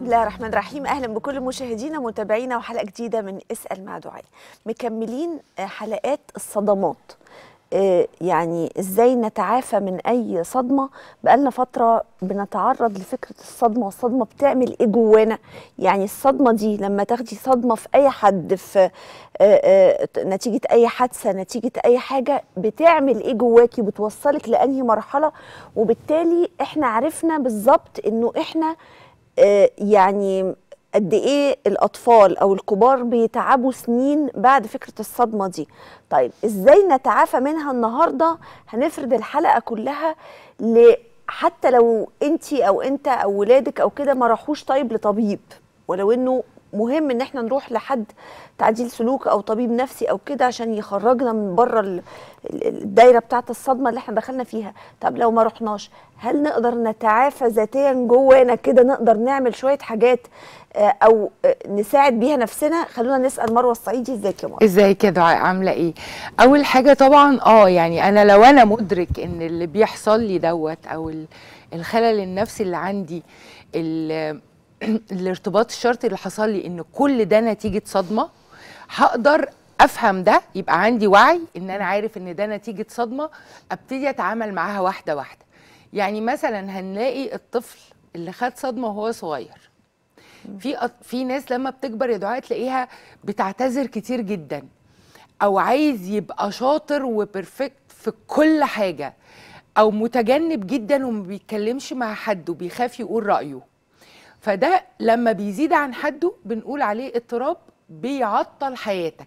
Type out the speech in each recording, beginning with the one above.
بسم الله الرحمن الرحيم اهلا بكل مشاهدينا ومتابعينا وحلقه جديده من اسال مع دعاء مكملين آه، حلقات الصدمات آه، يعني ازاي نتعافى من اي صدمه بقالنا فتره بنتعرض لفكره الصدمه والصدمه بتعمل ايه جوانا يعني الصدمه دي لما تاخدي صدمه في اي حد في آه، آه، نتيجه اي حادثه نتيجه اي حاجه بتعمل ايه جواكي بتوصلك لانهي مرحله وبالتالي احنا عرفنا بالظبط انه احنا آه، يعني قد ايه الاطفال او الكبار بيتعبوا سنين بعد فكره الصدمه دي طيب ازاي نتعافى منها النهارده هنفرد الحلقه كلها ل حتى لو انت او انت او ولادك او كده ما راحوش طيب لطبيب ولو انه مهم ان احنا نروح لحد تعديل سلوك او طبيب نفسي او كده عشان يخرجنا من بره ال- ال- الدايره بتاعه الصدمه اللي احنا دخلنا فيها طب لو ما رحناش هل نقدر نتعافى ذاتيا جوانا كده نقدر نعمل شويه حاجات آه، او آه، نساعد بيها نفسنا خلونا نسال مروه الصعيدي ازيك يا مروه ازيك يا دعاء عامله ايه اول حاجه طبعا اه يعني انا لو انا مدرك ان اللي بيحصل لي دوت او ال- الخلل النفسي اللي عندي ال- الارتباط الشرطي اللي حصل لي ان كل ده نتيجه صدمه هقدر افهم ده يبقى عندي وعي ان انا عارف ان ده نتيجه صدمه ابتدي اتعامل معاها واحده واحده يعني مثلا هنلاقي الطفل اللي خد صدمه وهو صغير في أط- في ناس لما بتكبر يا دعاء تلاقيها بتعتذر كتير جدا او عايز يبقى شاطر وبرفكت في كل حاجه او متجنب جدا وما بيتكلمش مع حد وبيخاف يقول رايه فده لما بيزيد عن حده بنقول عليه اضطراب بيعطل حياتك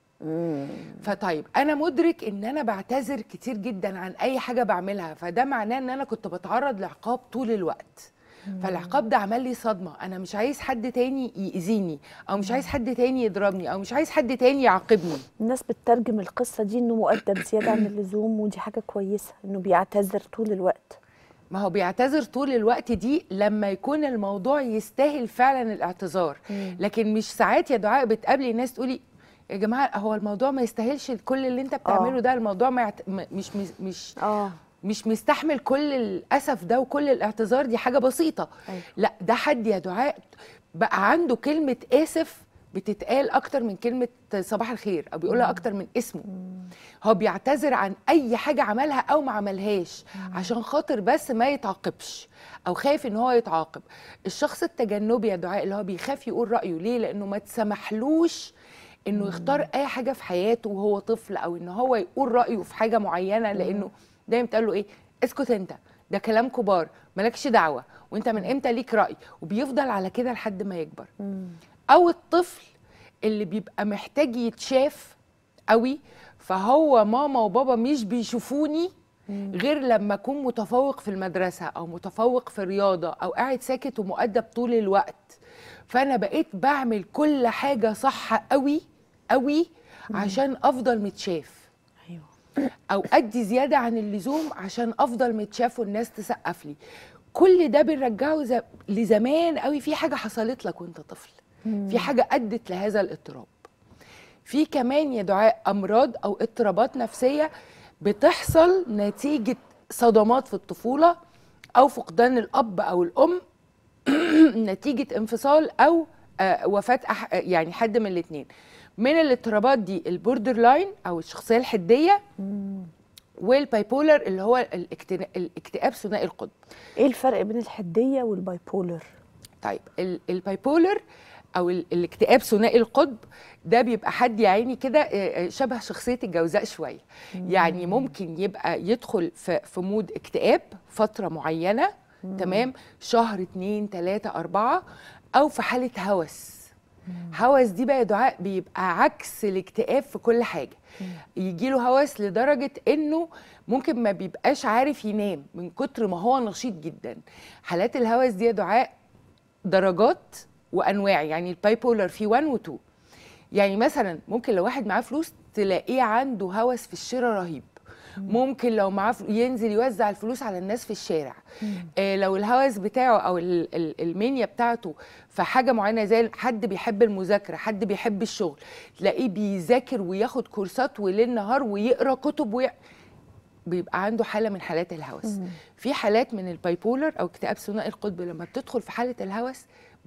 فطيب انا مدرك ان انا بعتذر كتير جدا عن اي حاجه بعملها فده معناه ان انا كنت بتعرض لعقاب طول الوقت فالعقاب ده عمل لي صدمه انا مش عايز حد تاني يأذيني او مش عايز حد تاني يضربني او مش عايز حد تاني يعاقبني الناس بتترجم القصه دي انه مؤدب زياده عن اللزوم ودي حاجه كويسه انه بيعتذر طول الوقت ما هو بيعتذر طول الوقت دي لما يكون الموضوع يستاهل فعلا الاعتذار لكن مش ساعات يا دعاء بتقابلي ناس تقولي يا جماعه هو الموضوع ما يستاهلش كل اللي انت بتعمله آه. ده الموضوع ما يعت... م- مش مش مش اه مش مستحمل كل الاسف ده وكل الاعتذار دي حاجه بسيطه أيوة. لا ده حد يا دعاء بقى عنده كلمه اسف بتتقال اكتر من كلمه صباح الخير او بيقولها اكتر من اسمه هو بيعتذر عن اي حاجه عملها او ما عملهاش عشان خاطر بس ما يتعاقبش او خايف ان هو يتعاقب الشخص التجنبي يا دعاء اللي هو بيخاف يقول رايه ليه لانه ما تسمحلوش انه يختار اي حاجه في حياته وهو طفل او ان هو يقول رايه في حاجه معينه لانه دايما بتقول له ايه اسكت انت ده كلام كبار مالكش دعوه وانت من امتى ليك راي وبيفضل على كده لحد ما يكبر او الطفل اللي بيبقى محتاج يتشاف قوي فهو ماما وبابا مش بيشوفوني غير لما اكون متفوق في المدرسه او متفوق في رياضه او قاعد ساكت ومؤدب طول الوقت فانا بقيت بعمل كل حاجه صح قوي قوي عشان افضل متشاف ايوه او ادي زياده عن اللزوم عشان افضل متشاف والناس تسقف لي كل ده بنرجعه ز... لزمان قوي في حاجه حصلت لك وانت طفل في حاجه ادت لهذا الاضطراب في كمان يا دعاء امراض او اضطرابات نفسيه بتحصل نتيجه صدمات في الطفوله او فقدان الاب او الام نتيجه انفصال او آه، وفاه أح يعني حد من الاثنين من الاضطرابات دي البوردر لاين او الشخصيه الحديه والبايبولر اللي هو الاكتنا- الاكتئاب ثنائي القطب ايه الفرق بين الحديه والبايبولر طيب ال- البايبولر او ال- الاكتئاب ثنائي القطب ده بيبقى حد يا عيني كده آه، آه، شبه شخصيه الجوزاء شويه يعني ممكن يبقى يدخل في في مود اكتئاب فتره معينه تمام شهر اتنين تلاته اربعه او في حاله هوس هوس دي بقى يا دعاء بيبقى عكس الاكتئاب في كل حاجه يجي له هوس لدرجه انه ممكن ما بيبقاش عارف ينام من كتر ما هو نشيط جدا حالات الهوس دي يا دعاء درجات وانواع يعني البايبولر في 1 و 2 يعني مثلا ممكن لو واحد معاه فلوس تلاقيه عنده هوس في الشراء رهيب ممكن لو معاه فلو- ينزل يوزع الفلوس على الناس في الشارع آه لو الهوس بتاعه او ال- ال- المنيا بتاعته في حاجه معينه زي حد بيحب المذاكره حد بيحب الشغل تلاقيه بيذاكر وياخد كورسات وليل نهار ويقرا كتب وي... بيبقى عنده حاله من حالات الهوس في حالات من البايبولر او اكتئاب ثنائي القطب لما بتدخل في حاله الهوس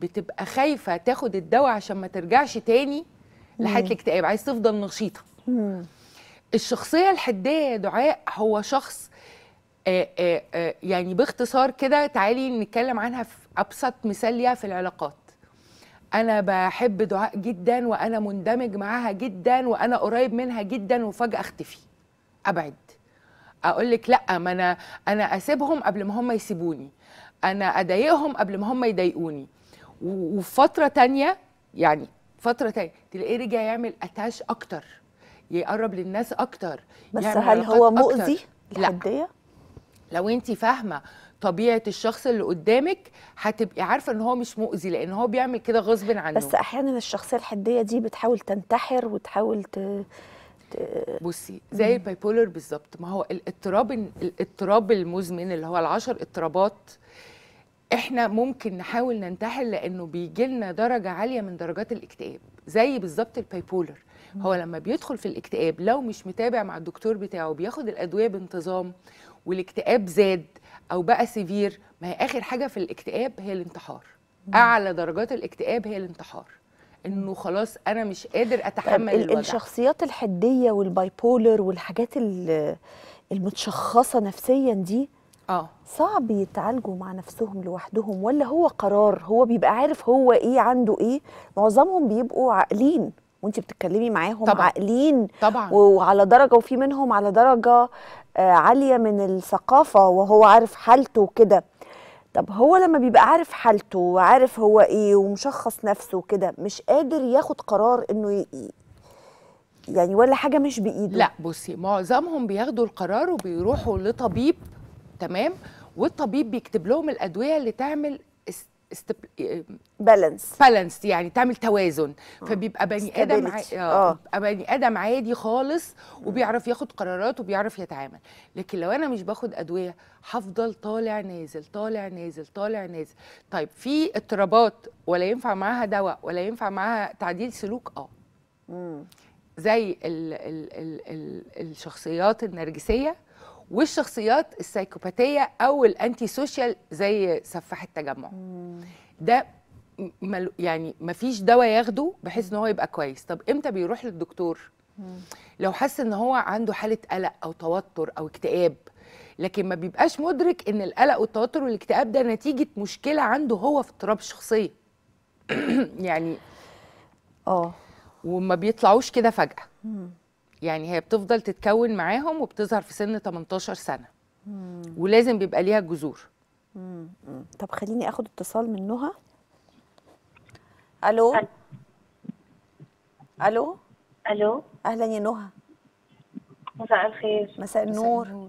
بتبقى خايفه تاخد الدواء عشان ما ترجعش تاني لحاله الاكتئاب عايز تفضل نشيطه مم. الشخصيه الحديه يا دعاء هو شخص آه آه آه يعني باختصار كده تعالي نتكلم عنها في ابسط مثال ليها في العلاقات انا بحب دعاء جدا وانا مندمج معاها جدا وانا قريب منها جدا وفجاه اختفي ابعد اقول لك لا ما انا انا اسيبهم قبل ما هم يسيبوني انا اضايقهم قبل ما هم يضايقوني و- وفي فتره تانية يعني فتره تانية تلاقيه رجع يعمل اتاش اكتر يقرب للناس اكتر بس يعمل هل هو علاقات أكتر. مؤذي لا الحديه لو انت فاهمه طبيعه الشخص اللي قدامك هتبقي عارفه ان هو مش مؤذي لان هو بيعمل كده غصب عنه بس احيانا الشخصيه الحديه دي بتحاول تنتحر وتحاول ت... بصي زي البايبولر بالظبط ما هو الاضطراب الاضطراب المزمن اللي هو العشر اضطرابات احنا ممكن نحاول ننتحر لانه بيجي لنا درجه عاليه من درجات الاكتئاب زي بالظبط البايبولر هو لما بيدخل في الاكتئاب لو مش متابع مع الدكتور بتاعه بياخد الادويه بانتظام والاكتئاب زاد او بقى سيفير ما هي اخر حاجه في الاكتئاب هي الانتحار اعلى درجات الاكتئاب هي الانتحار انه خلاص انا مش قادر طيب اتحمل ال- الوجع الشخصيات الحديه والبايبولر والحاجات ال- المتشخصه نفسيا دي اه صعب يتعالجوا مع نفسهم لوحدهم ولا هو قرار هو بيبقى عارف هو ايه عنده ايه معظمهم بيبقوا عاقلين وانت بتتكلمي معاهم طبعاً. عاقلين طبعا وعلى درجه وفي منهم على درجه آه، عاليه من الثقافه وهو عارف حالته وكده طب هو لما بيبقى عارف حالته وعارف هو ايه ومشخص نفسه وكده مش قادر ياخد قرار انه ي... يعني ولا حاجه مش بايده لا بصي معظمهم بياخدوا القرار وبيروحوا لطبيب تمام والطبيب بيكتب لهم الادويه اللي تعمل بالانس بالانس يعني تعمل توازن فبيبقى بني ادم ع... Stability. آه. آه. بيبقى بني ادم عادي خالص وبيعرف ياخد قرارات وبيعرف يتعامل لكن لو انا مش باخد ادويه هفضل طالع نازل طالع نازل طالع نازل طيب في اضطرابات ولا ينفع معاها دواء ولا ينفع معاها تعديل سلوك اه مم. زي ال ال ال ال الشخصيات النرجسيه والشخصيات السايكوباتيه او الانتي سوشيال زي سفاح التجمع ده م- مل يعني مفيش دواء ياخده بحيث ان هو يبقى كويس طب امتى بيروح للدكتور لو حس ان هو عنده حاله قلق او توتر او اكتئاب لكن ما بيبقاش مدرك ان القلق والتوتر والاكتئاب ده نتيجه مشكله عنده هو في اضطراب الشخصيه يعني اه وما بيطلعوش كده فجأة يعني هي بتفضل تتكون معاهم وبتظهر في سن 18 سنة ولازم بيبقى ليها جذور مم. طب خليني اخد اتصال من نهى الو ألو. الو الو اهلا يا نهى مساء الخير مساء النور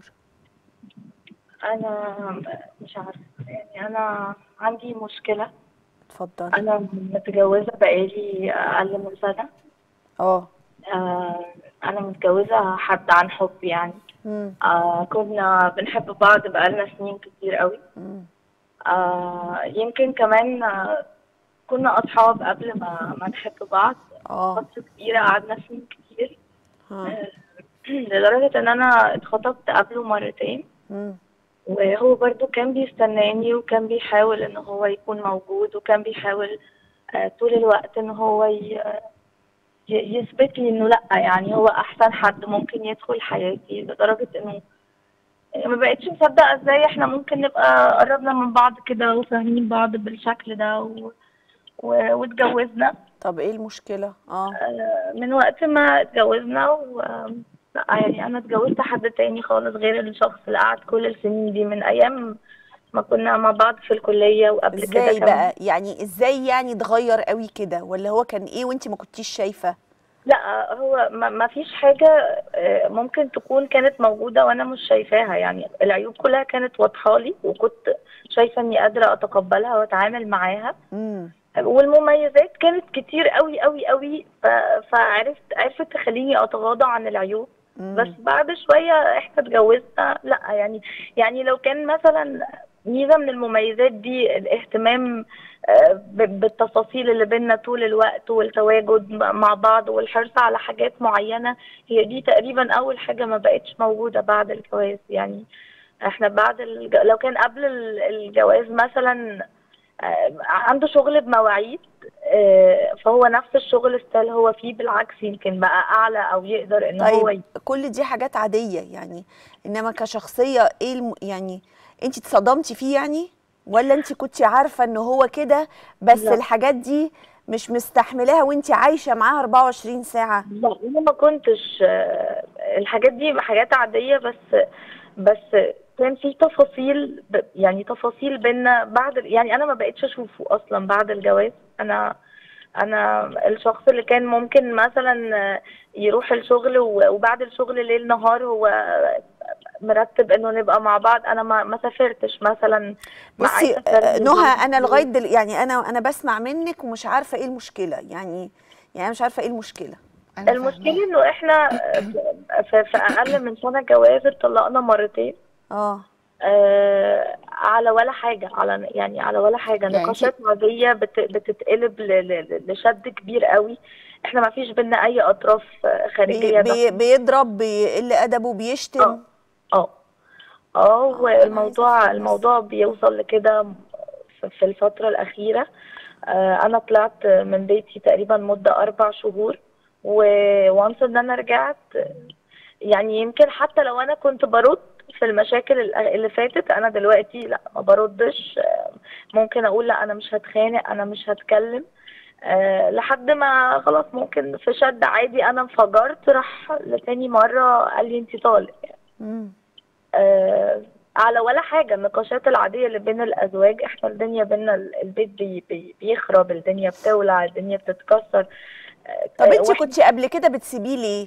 انا مش عارفه يعني انا عندي مشكله اتفضلي انا متجوزه بقالي اقل من سنه اه آه، انا متجوزه حد عن حب يعني مم. آه، كنا بنحب بعض بقالنا سنين كتير قوي مم. آه، يمكن كمان آه، كنا اصحاب قبل ما ما نحب بعض اه فتره كبيره قعدنا سنين كتير ها. لدرجه ان انا اتخطبت قبله مرتين مم. وهو برضو كان بيستناني وكان بيحاول ان هو يكون موجود وكان بيحاول آه، طول الوقت ان هو ي- ي- يثبت لي انه لا يعني هو احسن حد ممكن يدخل حياتي لدرجة انه ما بقتش مصدقة ازاي احنا ممكن نبقى قربنا من بعض كده وفاهمين بعض بالشكل ده و... و... واتجوزنا طب ايه المشكله اه آه، من وقت ما اتجوزنا و لا يعني انا اتجوزت حد تاني خالص غير الشخص اللي قعد كل السنين دي من ايام ما كنا مع بعض في الكلية وقبل كده ازاي كمان بقى يعني ازاي يعني اتغير قوي كده ولا هو كان ايه وانت ما كنتيش شايفه لا هو ما ما فيش حاجة آه، ممكن تكون كانت موجودة وأنا مش شايفاها يعني العيوب كلها كانت واضحة لي وكنت شايفة إني قادرة أتقبلها وأتعامل معاها امم والمميزات كانت كتير قوي قوي قوي ف- فعرفت عرفت تخليني أتغاضى عن العيوب بس بعد شوية احنا اتجوزنا لا يعني يعني لو كان مثلا ميزة من المميزات دي الاهتمام آه، ب- بالتفاصيل اللي بينا طول الوقت والتواجد م- مع بعض والحرص على حاجات معينة هي دي تقريبا أول حاجة ما بقتش موجودة بعد الجواز يعني احنا بعد الج... لو كان قبل ال- الجواز مثلا آه، عنده شغل بمواعيد آه، فهو نفس الشغل ستيل هو فيه بالعكس يمكن بقى اعلى او يقدر ان هو طيب كل دي حاجات عاديه يعني انما كشخصيه ايه الم... يعني انت اتصدمتي فيه يعني ولا انت كنت عارفه ان هو كده بس لا. الحاجات دي مش مستحملاها وانت عايشه معاه 24 ساعه لا انا ما كنتش آه، الحاجات دي حاجات عاديه بس بس كان في تفاصيل ب- يعني تفاصيل بينا بعد يعني انا ما بقتش اشوفه اصلا بعد الجواز انا انا الشخص اللي كان ممكن مثلا آه، يروح الشغل و- وبعد الشغل ليل نهار هو مرتب انه نبقى مع بعض انا ما ما سافرتش مثلا مع بصي أي سفر آه، من نهى دول. انا لغايه دل... يعني انا انا بسمع منك ومش عارفه ايه المشكله يعني يعني أنا مش عارفه ايه المشكله أنا المشكله فاهماك. انه احنا في, في اقل من سنه جواز اتطلقنا مرتين اه آه على ولا حاجه على يعني على ولا حاجه يعني نقاشات عاديه بت بتتقلب ل- ل- لشد كبير قوي احنا ما فيش بينا اي اطراف آه، خارجيه بي... بي... بيضرب بيقل ادبه بيشتم اه اه اه والموضوع الموضوع بيوصل لكده في- في الفترة الأخيرة آه، أنا طلعت من بيتي تقريبا مدة أربع شهور ووانس إن أنا رجعت يعني يمكن حتى لو أنا كنت برد في المشاكل ال- اللي فاتت أنا دلوقتي لا ما بردش آه، ممكن أقول لا أنا مش هتخانق أنا مش هتكلم آه، لحد ما خلاص ممكن في شد عادي أنا انفجرت راح لتاني مرة قال لي أنت طالق مم. آه على ولا حاجة النقاشات العادية اللي بين الأزواج احنا الدنيا بينا ال- البيت بي بي بيخرب الدنيا بتولع الدنيا بتتكسر آه، طب انت واحنا- كنت قبل كده بتسيبيه ليه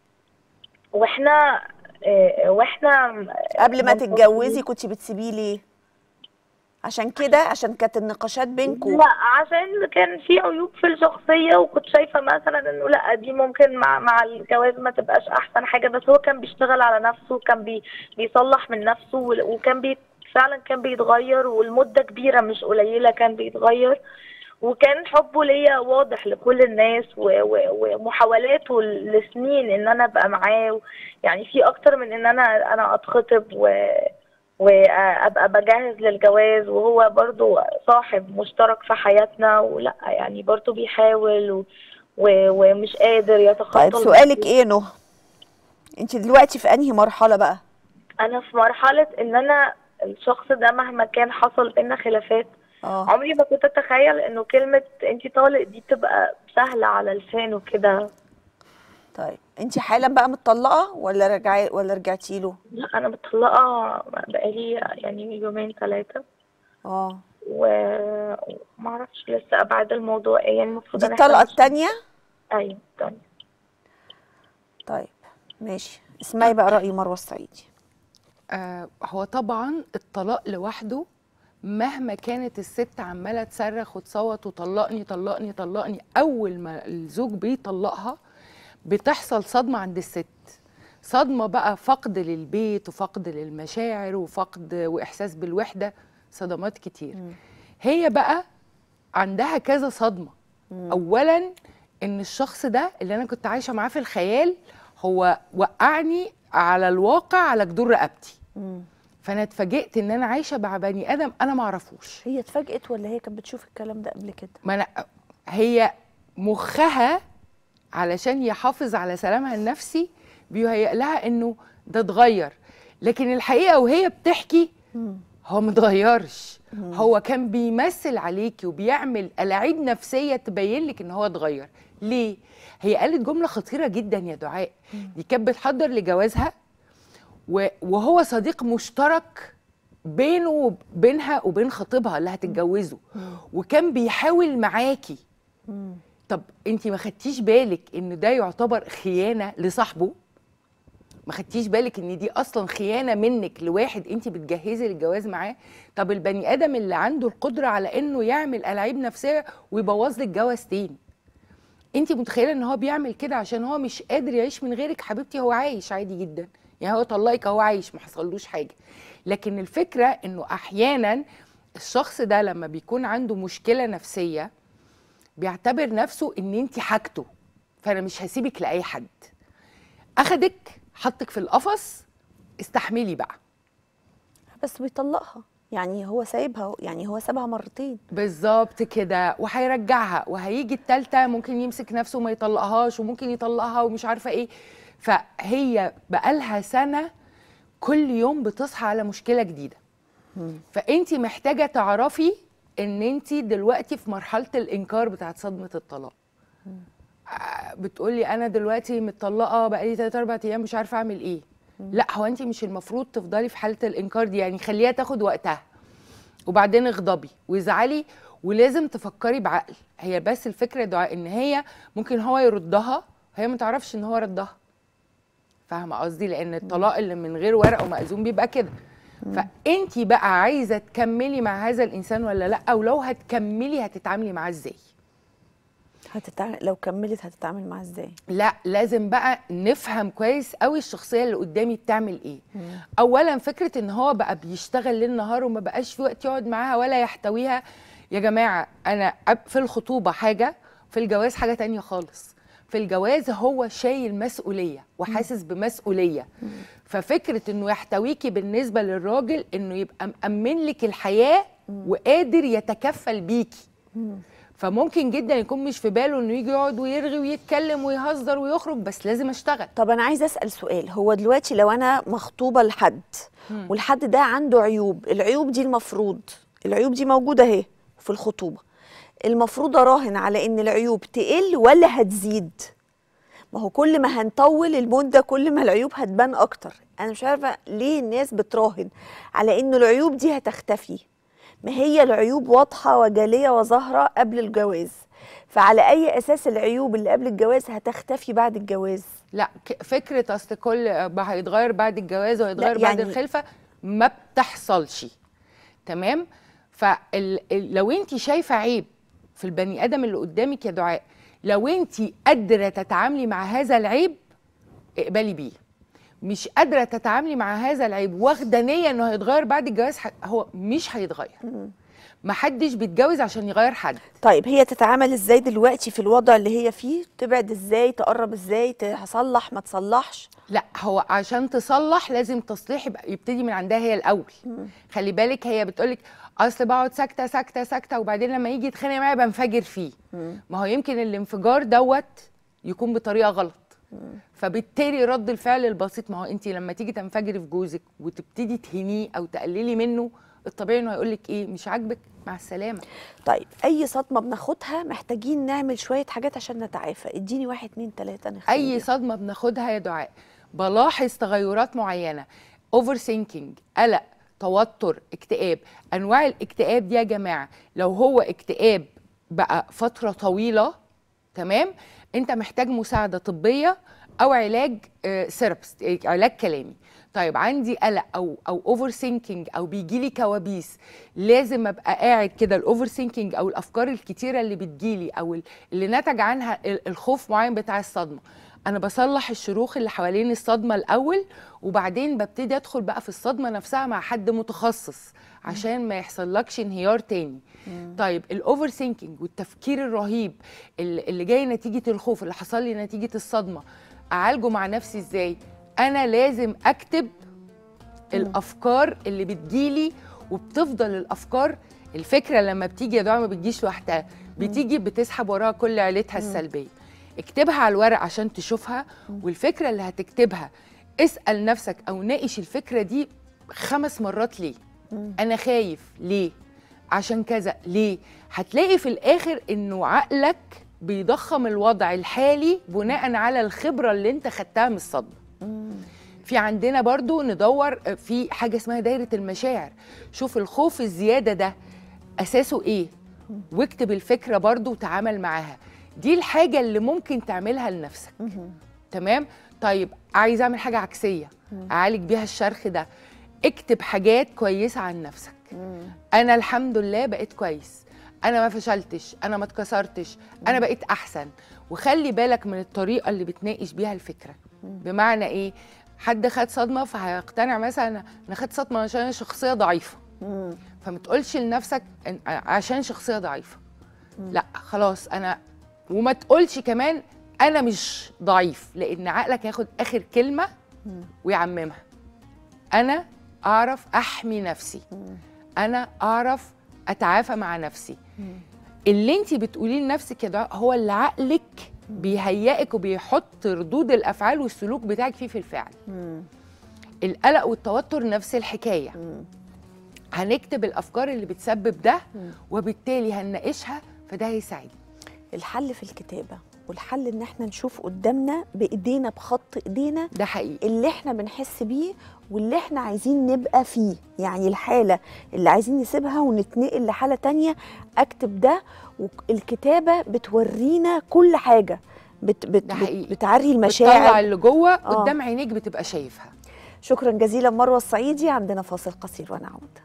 واحنا آه، واحنا قبل ما منفصلين- تتجوزي كنت بتسيبيه ليه عشان كده عشان كانت النقاشات بينكم لا عشان كان في عيوب في الشخصية وكنت شايفة مثلا انه لا دي ممكن مع مع الجواز ما تبقاش احسن حاجة بس هو كان بيشتغل على نفسه وكان بي بيصلح من نفسه وال- وكان بي فعلا كان بيتغير والمدة كبيرة مش قليلة كان بيتغير وكان حبه ليا واضح لكل الناس و- و- ومحاولاته لسنين ان انا ابقى معاه يعني في اكتر من ان انا انا اتخطب و وابقى بجهز للجواز وهو برضو صاحب مشترك في حياتنا ولا يعني برضو بيحاول و... و... ومش قادر يتخطى طيب سؤالك ايه نهى انت دلوقتي في انهي مرحله بقى انا في مرحله ان انا الشخص ده مهما كان حصل بينا خلافات اه عمري ما كنت اتخيل انه كلمه انت طالق دي تبقى سهله على لسانه كده طيب انت حالا بقى متطلقه ولا رجعي ولا رجعتي له لا انا متطلقه بقالي يعني يومين ثلاثه اه وما اعرفش لسه ابعاد الموضوع ايه يعني المفروض دي إن إحنا الطلقه مش- الثانيه ايوه التانية. طيب ماشي اسمعي بقى راي مروه السعيدي آه هو طبعا الطلاق لوحده مهما كانت الست عماله تصرخ وتصوت وطلقني طلقني طلقني اول ما الزوج بيطلقها بتحصل صدمه عند الست صدمه بقى فقد للبيت وفقد للمشاعر وفقد واحساس بالوحده صدمات كتير هي بقى عندها كذا صدمه اولا ان الشخص ده اللي انا كنت عايشه معاه في الخيال هو وقعني على الواقع على جدور رقبتي مم. فانا اتفاجئت ان انا عايشه مع بني ادم انا ما اعرفوش هي اتفاجئت ولا هي كانت بتشوف الكلام ده قبل كده ما أنا هي مخها علشان يحافظ على سلامها النفسي بيهيأ لها انه ده اتغير لكن الحقيقه وهي بتحكي هو متغيرش هو كان بيمثل عليكي وبيعمل ألاعيب نفسية تبين لك ان هو اتغير ليه هي قالت جملة خطيرة جدا يا دعاء دي كانت بتحضر لجوازها و- وهو صديق مشترك بينه وبينها وبين خطيبها اللي هتتجوزه وكان بيحاول معاكي طب انت ما خدتيش بالك ان ده يعتبر خيانه لصاحبه ما خدتيش بالك ان دي اصلا خيانه منك لواحد انت بتجهزي للجواز معاه طب البني ادم اللي عنده القدره على انه يعمل الاعيب نفسيه ويبوظ لك جوازتين انت متخيله ان هو بيعمل كده عشان هو مش قادر يعيش من غيرك حبيبتي هو عايش عادي جدا يعني هو طلقك هو عايش ما حصلوش حاجه لكن الفكره انه احيانا الشخص ده لما بيكون عنده مشكله نفسيه بيعتبر نفسه ان انت حاجته فانا مش هسيبك لاي حد اخدك حطك في القفص استحملي بقى بس بيطلقها يعني هو سايبها يعني هو سابها مرتين بالظبط كده وهيرجعها وهيجي التالتة ممكن يمسك نفسه وما يطلقهاش وممكن يطلقها ومش عارفة ايه فهي بقالها سنة كل يوم بتصحى على مشكلة جديدة فانت محتاجة تعرفي ان انت دلوقتي في مرحلة الانكار بتاعت صدمة الطلاق آه، بتقولي انا دلوقتي متطلقه بقالي 3 4 ايام مش عارفه اعمل ايه لا هو انت مش المفروض تفضلي في حاله الانكار دي يعني خليها تاخد وقتها وبعدين اغضبي وازعلي ولازم تفكري بعقل هي بس الفكره دعاء ان هي ممكن هو يردها هي ما تعرفش ان هو ردها فاهمه قصدي لان الطلاق اللي من غير ورق ومأذون بيبقى كده فانت بقى عايزه تكملي مع هذا الانسان ولا لا ولو هتكملي هتتعاملي معاه ازاي هتتعامل لو كملت هتتعامل معاه ازاي لا لازم بقى نفهم كويس قوي الشخصيه اللي قدامي بتعمل ايه اولا فكره ان هو بقى بيشتغل ليل نهار وما بقاش في وقت يقعد معاها ولا يحتويها يا جماعه انا أب- في الخطوبه حاجه في الجواز حاجه تانية خالص في الجواز هو شايل مسؤوليه وحاسس بمسؤوليه ففكره انه يحتويكي بالنسبه للراجل انه يبقى مأمن لك الحياه وقادر يتكفل بيكي فممكن جدا يكون مش في باله انه يجي يقعد ويرغي ويتكلم ويهزر ويخرج بس لازم اشتغل طب انا عايزه اسال سؤال هو دلوقتي لو انا مخطوبه لحد والحد ده عنده عيوب العيوب دي المفروض العيوب دي موجوده اهي في الخطوبه المفروض اراهن على ان العيوب تقل ولا هتزيد ما هو كل ما هنطول المده كل ما العيوب هتبان اكتر انا مش عارفه ليه الناس بتراهن على ان العيوب دي هتختفي ما هي العيوب واضحه وجاليه وظاهره قبل الجواز فعلى اي اساس العيوب اللي قبل الجواز هتختفي بعد الجواز لا ك- فكره اصل كل بقى هيتغير بعد الجواز وهيتغير لا، بعد يعني- الخلفه ما بتحصلش تمام فلو انت شايفه عيب في البني ادم اللي قدامك يا دعاء لو انت قادره تتعاملي مع هذا العيب اقبلي بيه مش قادره تتعاملي مع هذا العيب واخده نيه انه هيتغير بعد الجواز ح- هو مش هيتغير محدش بيتجوز عشان يغير حد طيب هي تتعامل ازاي دلوقتي في الوضع اللي هي فيه تبعد ازاي تقرب ازاي تصلح ما تصلحش لا هو عشان تصلح لازم تصليح يبقى يبتدي من عندها هي الاول خلي بالك هي بتقولك اصل بقعد ساكته ساكته ساكته وبعدين لما يجي يتخانق معايا بنفجر فيه ما هو يمكن الانفجار دوت يكون بطريقه غلط فبالتالي رد الفعل البسيط ما هو انت لما تيجي تنفجري في جوزك وتبتدي تهينيه او تقللي منه الطبيعي انه هيقول لك ايه مش عاجبك مع السلامه طيب اي صدمه بناخدها محتاجين نعمل شويه حاجات عشان نتعافى اديني واحد اتنين تلاته نختار اي بيها. صدمه بناخدها يا دعاء بلاحظ تغيرات معينه اوفر ثينكينج قلق توتر اكتئاب انواع الاكتئاب دي يا جماعه لو هو اكتئاب بقى فتره طويله تمام انت محتاج مساعده طبيه او علاج ثيرابيست علاج كلامي طيب عندي قلق او او اوفر ثينكينج او بيجي لي كوابيس لازم ابقى قاعد كده الاوفر ثينكينج او الافكار الكتيره اللي بتجيلي او ال- اللي نتج عنها ال- الخوف معين بتاع الصدمه انا بصلح الشروخ اللي حوالين الصدمه الاول وبعدين ببتدي ادخل بقى في الصدمه نفسها مع حد متخصص عشان ما يحصلكش انهيار تاني طيب الاوفر ثينكينج والتفكير الرهيب اللي اللي جاي نتيجه الخوف اللي حصل لي نتيجه الصدمه اعالجه مع نفسي ازاي انا لازم اكتب الافكار اللي بتجيلي وبتفضل الافكار الفكره لما بتيجي يا دعاء ما بتجيش لوحدها بتيجي بتسحب وراها كل عيلتها السلبيه اكتبها على الورق عشان تشوفها والفكره اللي هتكتبها اسال نفسك او ناقش الفكره دي خمس مرات ليه انا خايف ليه عشان كذا ليه هتلاقي في الاخر انه عقلك بيضخم الوضع الحالي بناء على الخبره اللي انت خدتها من الصدمه في عندنا برضو ندور في حاجة اسمها دايرة المشاعر شوف الخوف الزيادة ده أساسه إيه واكتب الفكرة برضو وتعامل معاها دي الحاجة اللي ممكن تعملها لنفسك تمام طيب عايز أعمل حاجة عكسية أعالج بيها الشرخ ده اكتب حاجات كويسة عن نفسك أنا الحمد لله بقيت كويس أنا ما فشلتش أنا ما اتكسرتش أنا بقيت أحسن وخلي بالك من الطريقة اللي بتناقش بيها الفكرة بمعنى إيه حد خد صدمه فهيقتنع مثلا انا خدت صدمه عشان انا شخصيه ضعيفه فما تقولش لنفسك إن- عشان شخصيه ضعيفه لا خلاص انا وما تقولش كمان انا مش ضعيف لان عقلك هياخد اخر كلمه ويعممها انا اعرف احمي نفسي انا اعرف اتعافى مع نفسي اللي انت بتقوليه لنفسك كده هو اللي عقلك بيهيئك وبيحط ردود الافعال والسلوك بتاعك فيه في الفعل مم. القلق والتوتر نفس الحكايه مم. هنكتب الافكار اللي بتسبب ده مم. وبالتالي هنناقشها فده هيساعدنا الحل في الكتابه والحل ان احنا نشوف قدامنا بايدينا بخط ايدينا ده حقيقي اللي احنا بنحس بيه واللي احنا عايزين نبقى فيه يعني الحالة اللي عايزين نسيبها ونتنقل لحالة تانية اكتب ده والكتابة بتورينا كل حاجة بت بت ده بت حقيقي. بتعري بتطلع المشاعر اللي جوه آه. قدام عينيك بتبقى شايفها شكرا جزيلا مروة الصعيدي عندنا فاصل قصير ونعود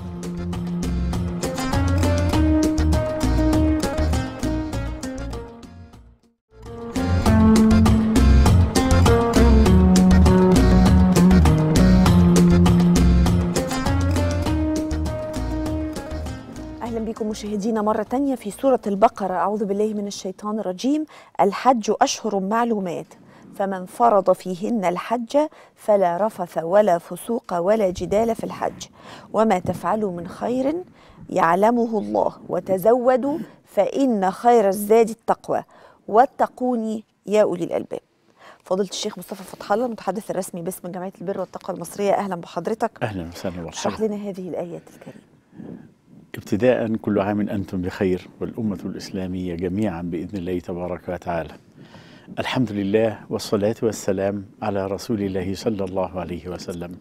أهلا بكم مشاهدينا مرة تانية في سورة البقرة أعوذ بالله من الشيطان الرجيم الحج أشهر معلومات فمن فرض فيهن الحج فلا رفث ولا فسوق ولا جدال في الحج وما تفعلوا من خير يعلمه الله وتزودوا فإن خير الزاد التقوى واتقوني يا أولي الألباب فضيلة الشيخ مصطفى فتح الله المتحدث الرسمي باسم جمعية البر والتقوى المصرية أهلا بحضرتك اهلا وسهلا اشرح ومرحبا لنا هذه الآيات الكريمة ابتداء كل عام انتم بخير والامه الاسلاميه جميعا باذن الله تبارك وتعالى. الحمد لله والصلاه والسلام على رسول الله صلى الله عليه وسلم.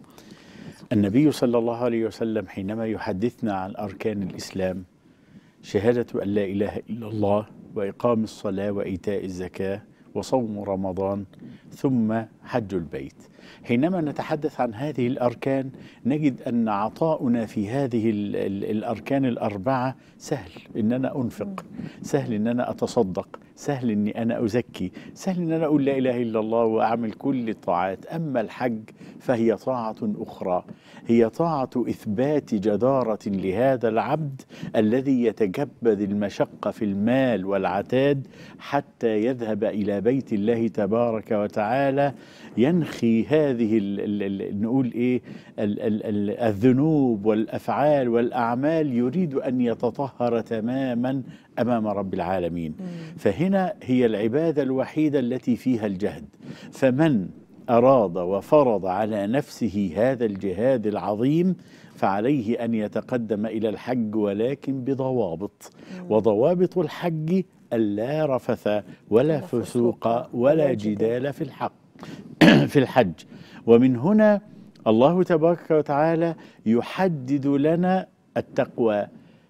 النبي صلى الله عليه وسلم حينما يحدثنا عن اركان الاسلام شهاده ان لا اله الا الله واقام الصلاه وايتاء الزكاه وصوم رمضان ثم حج البيت. حينما نتحدث عن هذه الاركان نجد ان عطاؤنا في هذه ال ال الاركان الاربعه سهل ان انا انفق سهل ان انا اتصدق سهل اني انا ازكي سهل ان انا اقول لا اله الا الله واعمل كل الطاعات اما الحج فهي طاعه اخرى هي طاعه اثبات جداره لهذا العبد الذي يتكبد المشقه في المال والعتاد حتى يذهب الى بيت الله تبارك وتعالى ينخي هذه ال ال ال نقول ايه ال ال ال الذنوب والافعال والاعمال يريد ان يتطهر تماما امام رب العالمين فهنا هي العباده الوحيده التي فيها الجهد فمن اراد وفرض على نفسه هذا الجهاد العظيم فعليه ان يتقدم الى الحج ولكن بضوابط وضوابط الحج الا رفث ولا ولا فسوق فسوق ولا ولا جدال في الحق في الحج ومن هنا الله تبارك وتعالى يحدد لنا التقوى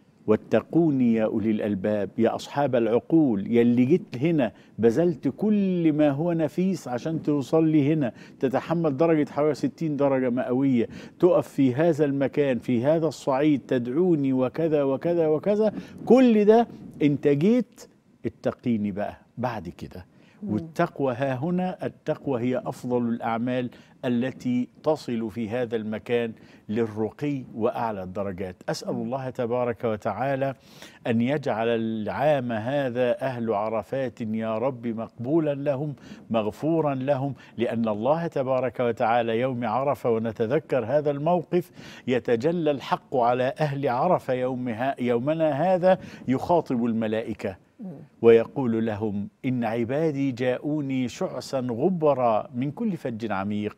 واتقوني يا أولي الألباب يا أصحاب العقول يلي جيت هنا بذلت كل ما هو نفيس عشان توصل لي هنا تتحمل درجة حوالي 60 درجة مئوية تقف في هذا المكان في هذا الصعيد تدعوني وكذا وكذا وكذا كل ده انت جيت اتقيني بقى بعد كده والتقوى ها هنا التقوى هي افضل الاعمال التي تصل في هذا المكان للرقي واعلى الدرجات اسال الله تبارك وتعالى ان يجعل العام هذا اهل عرفات يا رب مقبولا لهم مغفورا لهم لان الله تبارك وتعالى يوم عرفه ونتذكر هذا الموقف يتجلى الحق على اهل عرفه يومها يومنا هذا يخاطب الملائكه ويقول لهم إن عبادي جاءوني شعثا غبرا من كل فج عميق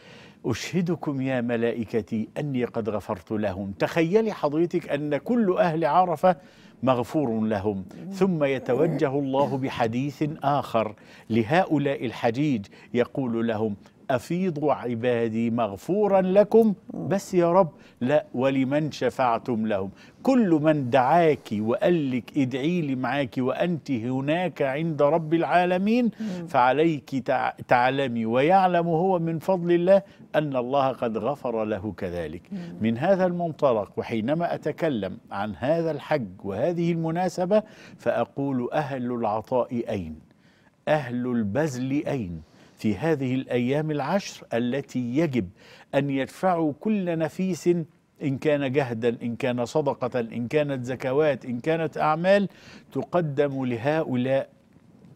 أشهدكم يا ملائكتي أني قد غفرت لهم تخيلي حضرتك أن كل أهل عرفة مغفور لهم ثم يتوجه الله بحديث آخر لهؤلاء الحجيج يقول لهم أفيضوا عبادي مغفورا لكم بس يا رب لا ولمن شفعتم لهم كل من دعاك وقال لك ادعي لي معاك وأنت هناك عند رب العالمين فعليك تع- تعلمي ويعلم هو من فضل الله أن الله قد غفر له كذلك من هذا المنطلق وحينما أتكلم عن هذا الحج وهذه المناسبة فأقول أهل العطاء أين أهل البذل أين في هذه الأيام العشر التي يجب أن يدفعوا كل نفيس إن كان جهدا إن كان صدقة إن كانت زكوات إن كانت أعمال تقدم لهؤلاء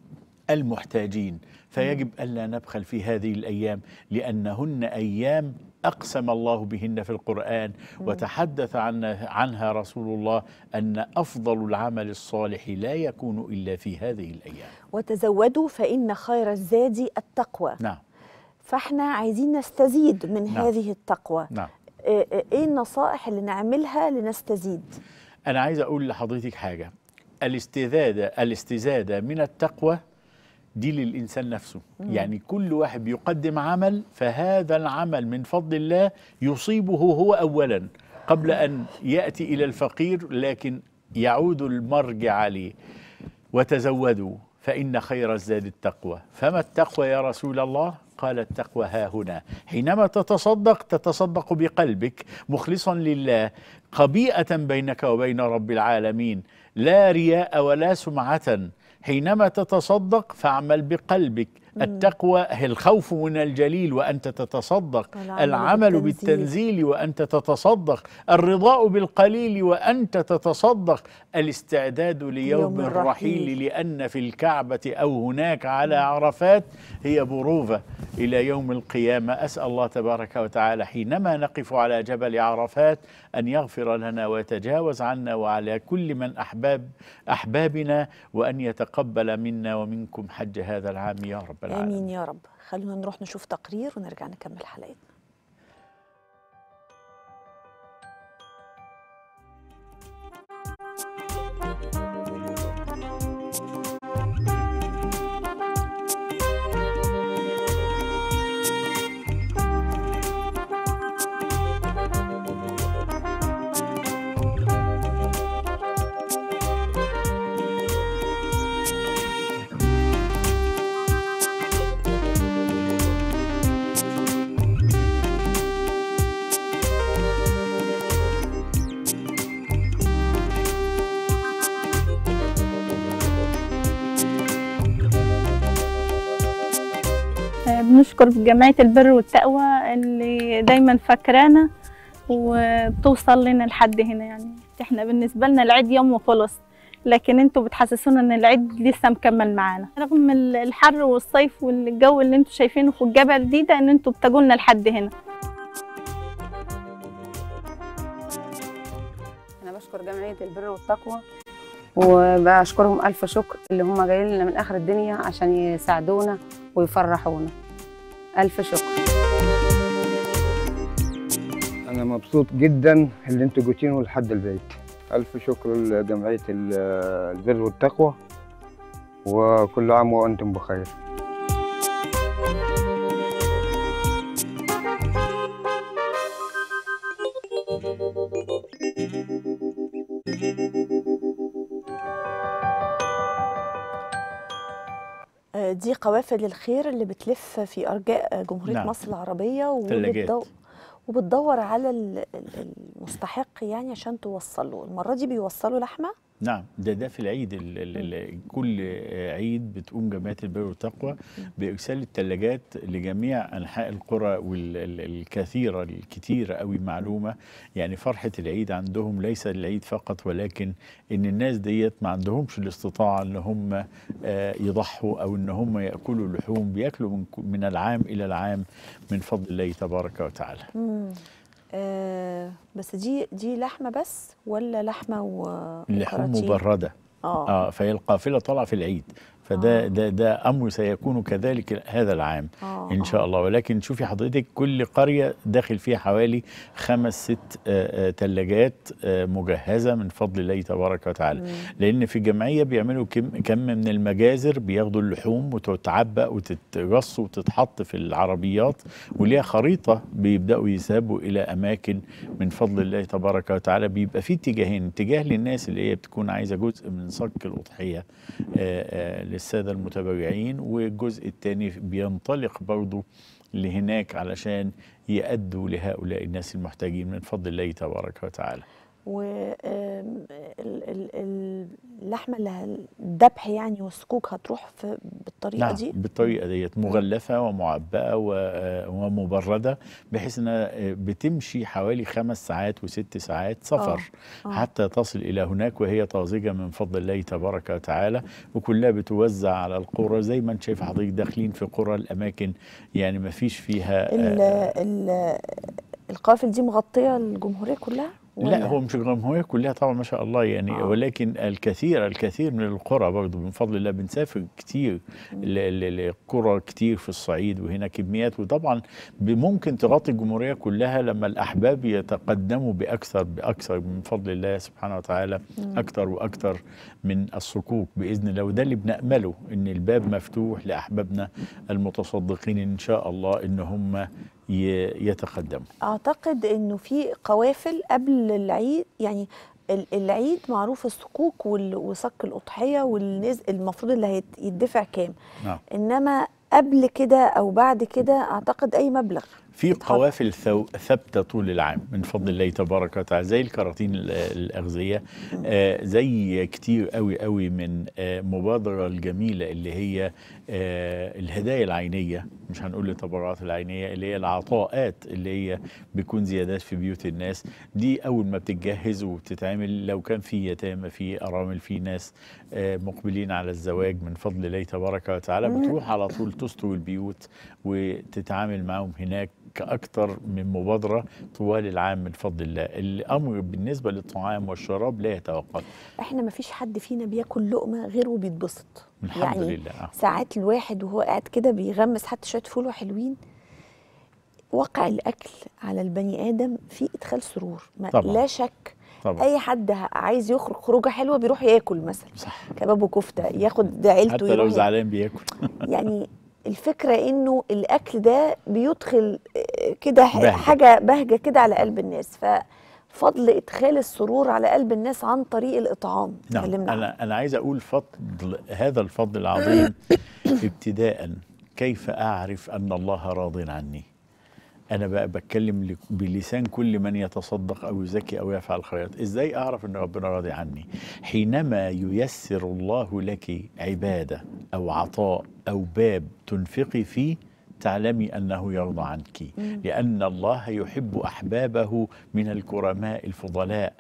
المحتاجين فيجب ألا نبخل في هذه الأيام لأنهن أيام أقسم الله بهن في القرآن وتحدث عن عنها رسول الله أن أفضل العمل الصالح لا يكون إلا في هذه الأيام وتزودوا فإن خير الزاد التقوى نعم فاحنا عايزين نستزيد من نعم. هذه التقوى نعم آه، آه، ايه النصائح اللي نعملها لنستزيد أنا عايز أقول لحضرتك حاجة الاستزادة الاستزادة من التقوى دي للإنسان نفسه يعني كل واحد بيقدم عمل فهذا العمل من فضل الله يصيبه هو أولا قبل أن يأتي إلى الفقير لكن يعود المرجع عليه وتزودوا فإن خير الزاد التقوى فما التقوى يا رسول الله قال التقوى ها هنا حينما تتصدق تتصدق بقلبك مخلصا لله قبيئة بينك وبين رب العالمين لا رياء ولا سمعة حينما تتصدق فاعمل بقلبك التقوى هي الخوف من الجليل وأنت تتصدق والعمل العمل بالتنزيل. بالتنزيل وأنت تتصدق الرضاء بالقليل وأنت تتصدق الاستعداد ليوم يوم الرحيل. الرحيل لأن في الكعبة أو هناك على عرفات هي بروفة إلى يوم القيامة أسأل الله تبارك وتعالى حينما نقف على جبل عرفات أن يغفر لنا ويتجاوز عنا وعلى كل من أحباب أحبابنا وأن يتقبل منا ومنكم حج هذا العام يا رب العالمين امين يا رب خلونا نروح نشوف تقرير ونرجع نكمل حلقتنا بنشكر جمعية البر والتقوى اللي دايما فاكرانا وبتوصل لنا لحد هنا يعني احنا بالنسبة لنا العيد يوم وخلص لكن انتوا بتحسسونا ان العيد لسه مكمل معانا رغم ال- الحر والصيف والجو اللي انتوا شايفينه في الجبل دي ده ان انتوا بتجولنا لحد هنا أنا بشكر جمعية البر والتقوى وبشكرهم ألف شكر اللي هم جايين لنا من آخر الدنيا عشان يساعدونا ويفرحونا ألف شكر أنا مبسوط جدا اللي أنتوا جيتينه لحد البيت ألف شكر لجمعية ال- البر والتقوى وكل عام وأنتم بخير آه، دي قوافل الخير اللي بتلف في ارجاء جمهوريه نعم. مصر العربيه ثلاجات. وبتدو... وبتدور على ال- ال- المستحق يعني عشان توصله المره دي بيوصلوا لحمه نعم ده ده في العيد ال ال ال كل عيد بتقوم جمعيه البر والتقوى بارسال الثلاجات لجميع انحاء القرى والكثيره الكتيره قوي معلومه يعني فرحه العيد عندهم ليس العيد فقط ولكن ان الناس ديت ما عندهمش الاستطاعه ان هم آه، يضحوا او ان هم ياكلوا لحوم بياكلوا من ك- من العام الى العام من فضل الله تبارك وتعالى مم. آه بس دي دي لحمه بس ولا لحمه و اللحوم وكراتين؟ مبرده اه اه فهي القافله طالعه في العيد فده آه. ده ده امر سيكون كذلك هذا العام آه، ان شاء آه. الله ولكن شوفي حضرتك كل قريه داخل فيها حوالي خمس ست ثلاجات مجهزه من فضل الله تبارك وتعالى لان في الجمعيه بيعملوا كم كم من المجازر بياخدوا اللحوم وتتعبأ وتترص وتتحط في العربيات وليها خريطه بيبداوا يذهبوا الى اماكن من فضل الله تبارك وتعالى بيبقى في اتجاهين اتجاه للناس اللي هي بتكون عايزه جزء من صك الاضحيه آه، آه، للساده المتبرعين والجزء الثاني بينطلق برضه لهناك علشان يأدوا لهؤلاء الناس المحتاجين من فضل الله تبارك وتعالى واللحمه اللي ه- الذبح يعني والسكوك هتروح في بالطريقه نعم دي بالطريقه ديت مغلفه ومعبأه و- آه، ومبرده بحيث انها آه، بتمشي حوالي خمس ساعات وست ساعات سفر آه. حتى تصل الى هناك وهي طازجه من فضل الله تبارك وتعالى وكلها بتوزع على القرى زي ما انت شايف حضرتك داخلين في قرى الاماكن يعني ما فيش فيها ال آه، ال القوافل دي مغطيه الجمهوريه كلها لا ولا؟ هو مش الجمهورية كلها طبعا ما شاء الله يعني آه. ولكن الكثير الكثير من القرى برضه من فضل الله بنسافر كتير ل- ل- لقرى كتير في الصعيد وهنا كميات وطبعا ب- ممكن تغطي الجمهورية كلها لما الأحباب يتقدموا بأكثر بأكثر من فضل الله سبحانه وتعالى أكثر وأكثر من الصكوك بإذن الله وده اللي بنأمله إن الباب مفتوح لأحبابنا المتصدقين إن شاء الله إن هم ي- يتقدموا اعتقد انه في قوافل قبل العيد يعني ال- العيد معروف الصكوك وال- وصك الاضحيه والنز المفروض اللي هيت- يدفع كام نعم انما قبل كده او بعد كده اعتقد اي مبلغ في يتحط. قوافل ثو- ثابته طول العام من فضل الله تبارك وتعالى زي الكراتين ال- الاغذيه آه زي كتير قوي قوي من آه مبادره الجميله اللي هي آه الهدايا العينيه مش هنقول التبرعات العينيه اللي هي العطاءات اللي هي بيكون زيادات في بيوت الناس دي اول ما بتتجهز وبتتعمل لو كان في يتامى في ارامل في ناس آه مقبلين على الزواج من فضل الله تبارك وتعالى بتروح على طول تستر البيوت وتتعامل معاهم هناك كأكثر من مبادرة طوال العام من فضل الله الأمر بالنسبة للطعام والشراب لا يتوقف احنا ما فيش حد فينا بياكل لقمه غير وبيتبسط الحمد يعني لله آه. ساعات الواحد وهو قاعد كده بيغمس حتى شويه فول وحلوين واقع الاكل على البني ادم فيه ادخال سرور ما طبعاً. لا شك طبعا اي حد ه- عايز يخرج خروجه حلوه بيروح ياكل مثلا صح كباب وكفته ياخد عيلته حتى لو يروح زعلان بياكل يعني الفكره انه الاكل ده بيدخل آه، كده ح- بهجة. حاجه بهجه كده على قلب الناس ففضل ادخال السرور على قلب الناس عن طريق الاطعام نعم اتكلمنا عنه. أنا أنا عايز أقول فضل هذا الفضل العظيم ابتداء كيف أعرف أن الله راض عني أنا بقى بتكلم لك- بلسان كل من يتصدق أو يزكي أو يفعل خيرات إزاي أعرف أن ربنا راضي عني حينما ييسر الله لك عبادة أو عطاء أو باب تنفقي فيه تعلمي انه يرضى عنك لان الله يحب احبابه من الكرماء الفضلاء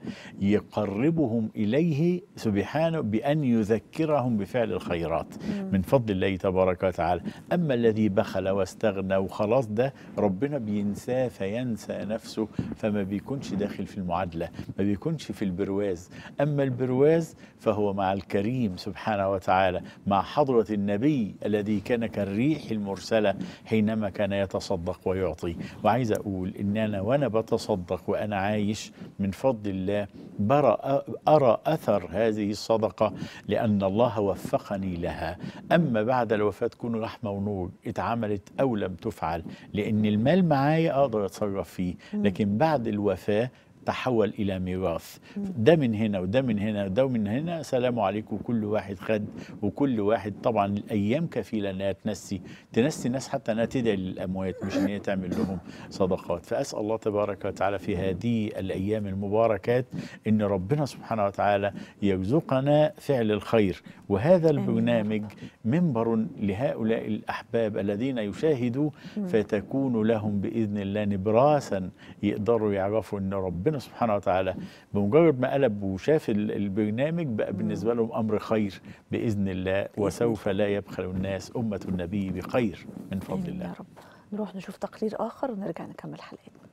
يقربهم اليه سبحانه بان يذكرهم بفعل الخيرات من فضل الله تبارك وتعالى اما الذي بخل واستغنى وخلاص ده ربنا بينساه فينسى نفسه فما بيكونش داخل في المعادله ما بيكونش في البرواز اما البرواز فهو مع الكريم سبحانه وتعالى مع حضره النبي الذي كان كالريح المرسله حينما كان يتصدق ويعطي وعايز اقول ان انا وانا بتصدق وانا عايش من فضل الله برى ارى اثر هذه الصدقه لان الله وفقني لها اما بعد الوفاه تكون رحمه ونور اتعملت او لم تفعل لان المال معايا اقدر اتصرف فيه لكن بعد الوفاه تحول الى ميراث ده من هنا وده من هنا وده من هنا سلام عليكم كل واحد خد وكل واحد طبعا الايام كفيله انها تنسي تنسي الناس حتى انها تدعي للاموات مش ان هي تعمل لهم صدقات فاسال الله تبارك وتعالى في هذه الايام المباركات ان ربنا سبحانه وتعالى يرزقنا فعل الخير وهذا البرنامج منبر لهؤلاء الاحباب الذين يشاهدوا فتكون لهم باذن الله نبراسا يقدروا يعرفوا ان ربنا سبحانه وتعالى بمجرد ما قلب وشاف ال- البرنامج بقى بالنسبه لهم امر خير باذن الله وسوف لا يبخل الناس امه النبي بخير من فضل آمين الله يا رب نروح نشوف تقرير اخر ونرجع نكمل حلقتنا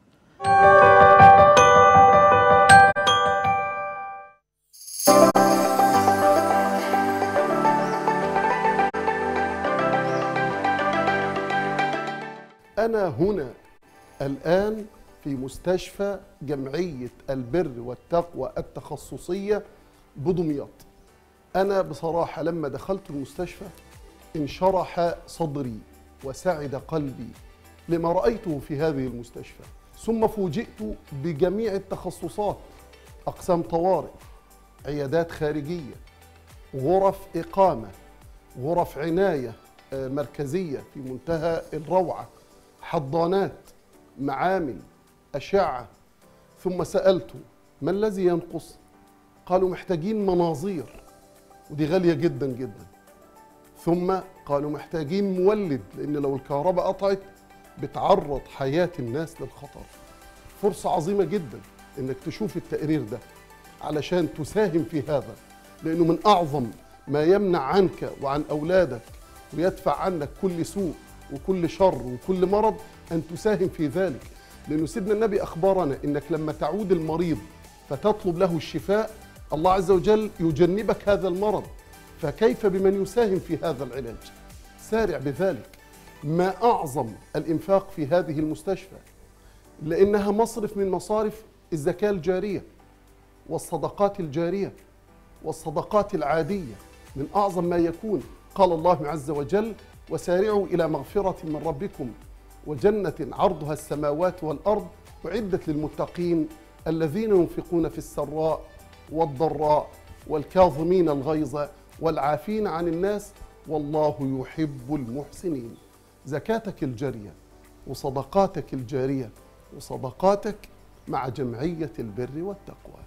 أنا هنا الآن في مستشفى جمعية البر والتقوى التخصصية بدمياط أنا بصراحة لما دخلت المستشفى انشرح صدري وسعد قلبي لما رأيته في هذه المستشفى ثم فوجئت بجميع التخصصات أقسام طوارئ عيادات خارجية غرف إقامة غرف عناية آه، مركزية في منتهى الروعة حضانات معامل أشعة ثم سألت ما الذي ينقص قالوا محتاجين مناظير ودي غاليه جدا جدا ثم قالوا محتاجين مولد لان لو الكهرباء قطعت بتعرض حياه الناس للخطر فرصه عظيمه جدا انك تشوف التقرير ده علشان تساهم في هذا لانه من اعظم ما يمنع عنك وعن اولادك ويدفع عنك كل سوء وكل شر وكل مرض ان تساهم في ذلك لانه سيدنا النبي اخبرنا انك لما تعود المريض فتطلب له الشفاء الله عز وجل يجنبك هذا المرض فكيف بمن يساهم في هذا العلاج سارع بذلك ما اعظم الانفاق في هذه المستشفى لانها مصرف من مصارف الزكاه الجاريه والصدقات الجاريه والصدقات العاديه من اعظم ما يكون قال الله عز وجل وسارعوا الى مغفره من ربكم وجنه عرضها السماوات والارض اعدت للمتقين الذين ينفقون في السراء والضراء والكاظمين الغيظ والعافين عن الناس والله يحب المحسنين زكاتك الجاريه وصدقاتك الجاريه وصدقاتك مع جمعيه البر والتقوى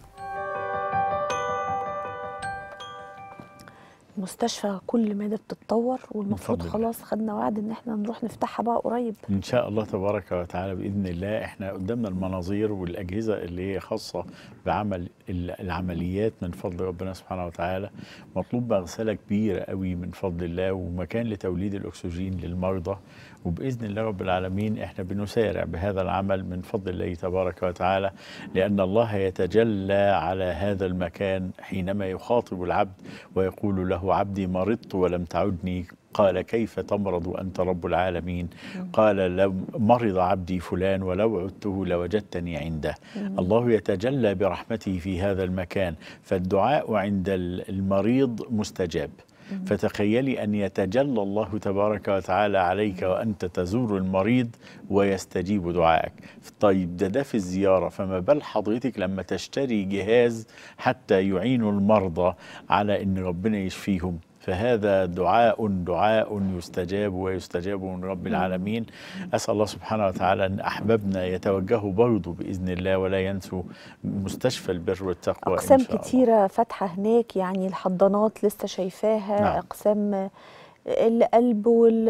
المستشفى كل مدى بتتطور والمفروض بفضل خلاص خدنا وعد ان احنا نروح نفتحها بقى قريب ان شاء الله تبارك وتعالى باذن الله احنا قدامنا المناظير والاجهزه اللي هي خاصه بعمل ال- العمليات من فضل ربنا سبحانه وتعالى مطلوب مغسله كبيره قوي من فضل الله ومكان لتوليد الاكسجين للمرضى وباذن الله رب العالمين احنا بنسارع بهذا العمل من فضل الله تبارك وتعالى لان الله يتجلى على هذا المكان حينما يخاطب العبد ويقول له عبدي مرضت ولم تعدني قال كيف تمرض وانت رب العالمين قال لو مرض عبدي فلان ولو عدته لوجدتني عنده الله يتجلى برحمته في هذا المكان فالدعاء عند ال- المريض مستجاب فتخيلي ان يتجلى الله تبارك وتعالى عليك وانت تزور المريض ويستجيب دعائك طيب ده ده في الزياره فما بال حضرتك لما تشتري جهاز حتى يعين المرضى على ان ربنا يشفيهم فهذا دعاء دعاء يستجاب ويستجاب من رب العالمين اسال الله سبحانه وتعالى ان احبابنا يتوجهوا برضه باذن الله ولا ينسوا مستشفى البر والتقوى إن اقسام شاء الله. كتيره فاتحه هناك يعني الحضانات لسه شايفاها نعم. اقسام القلب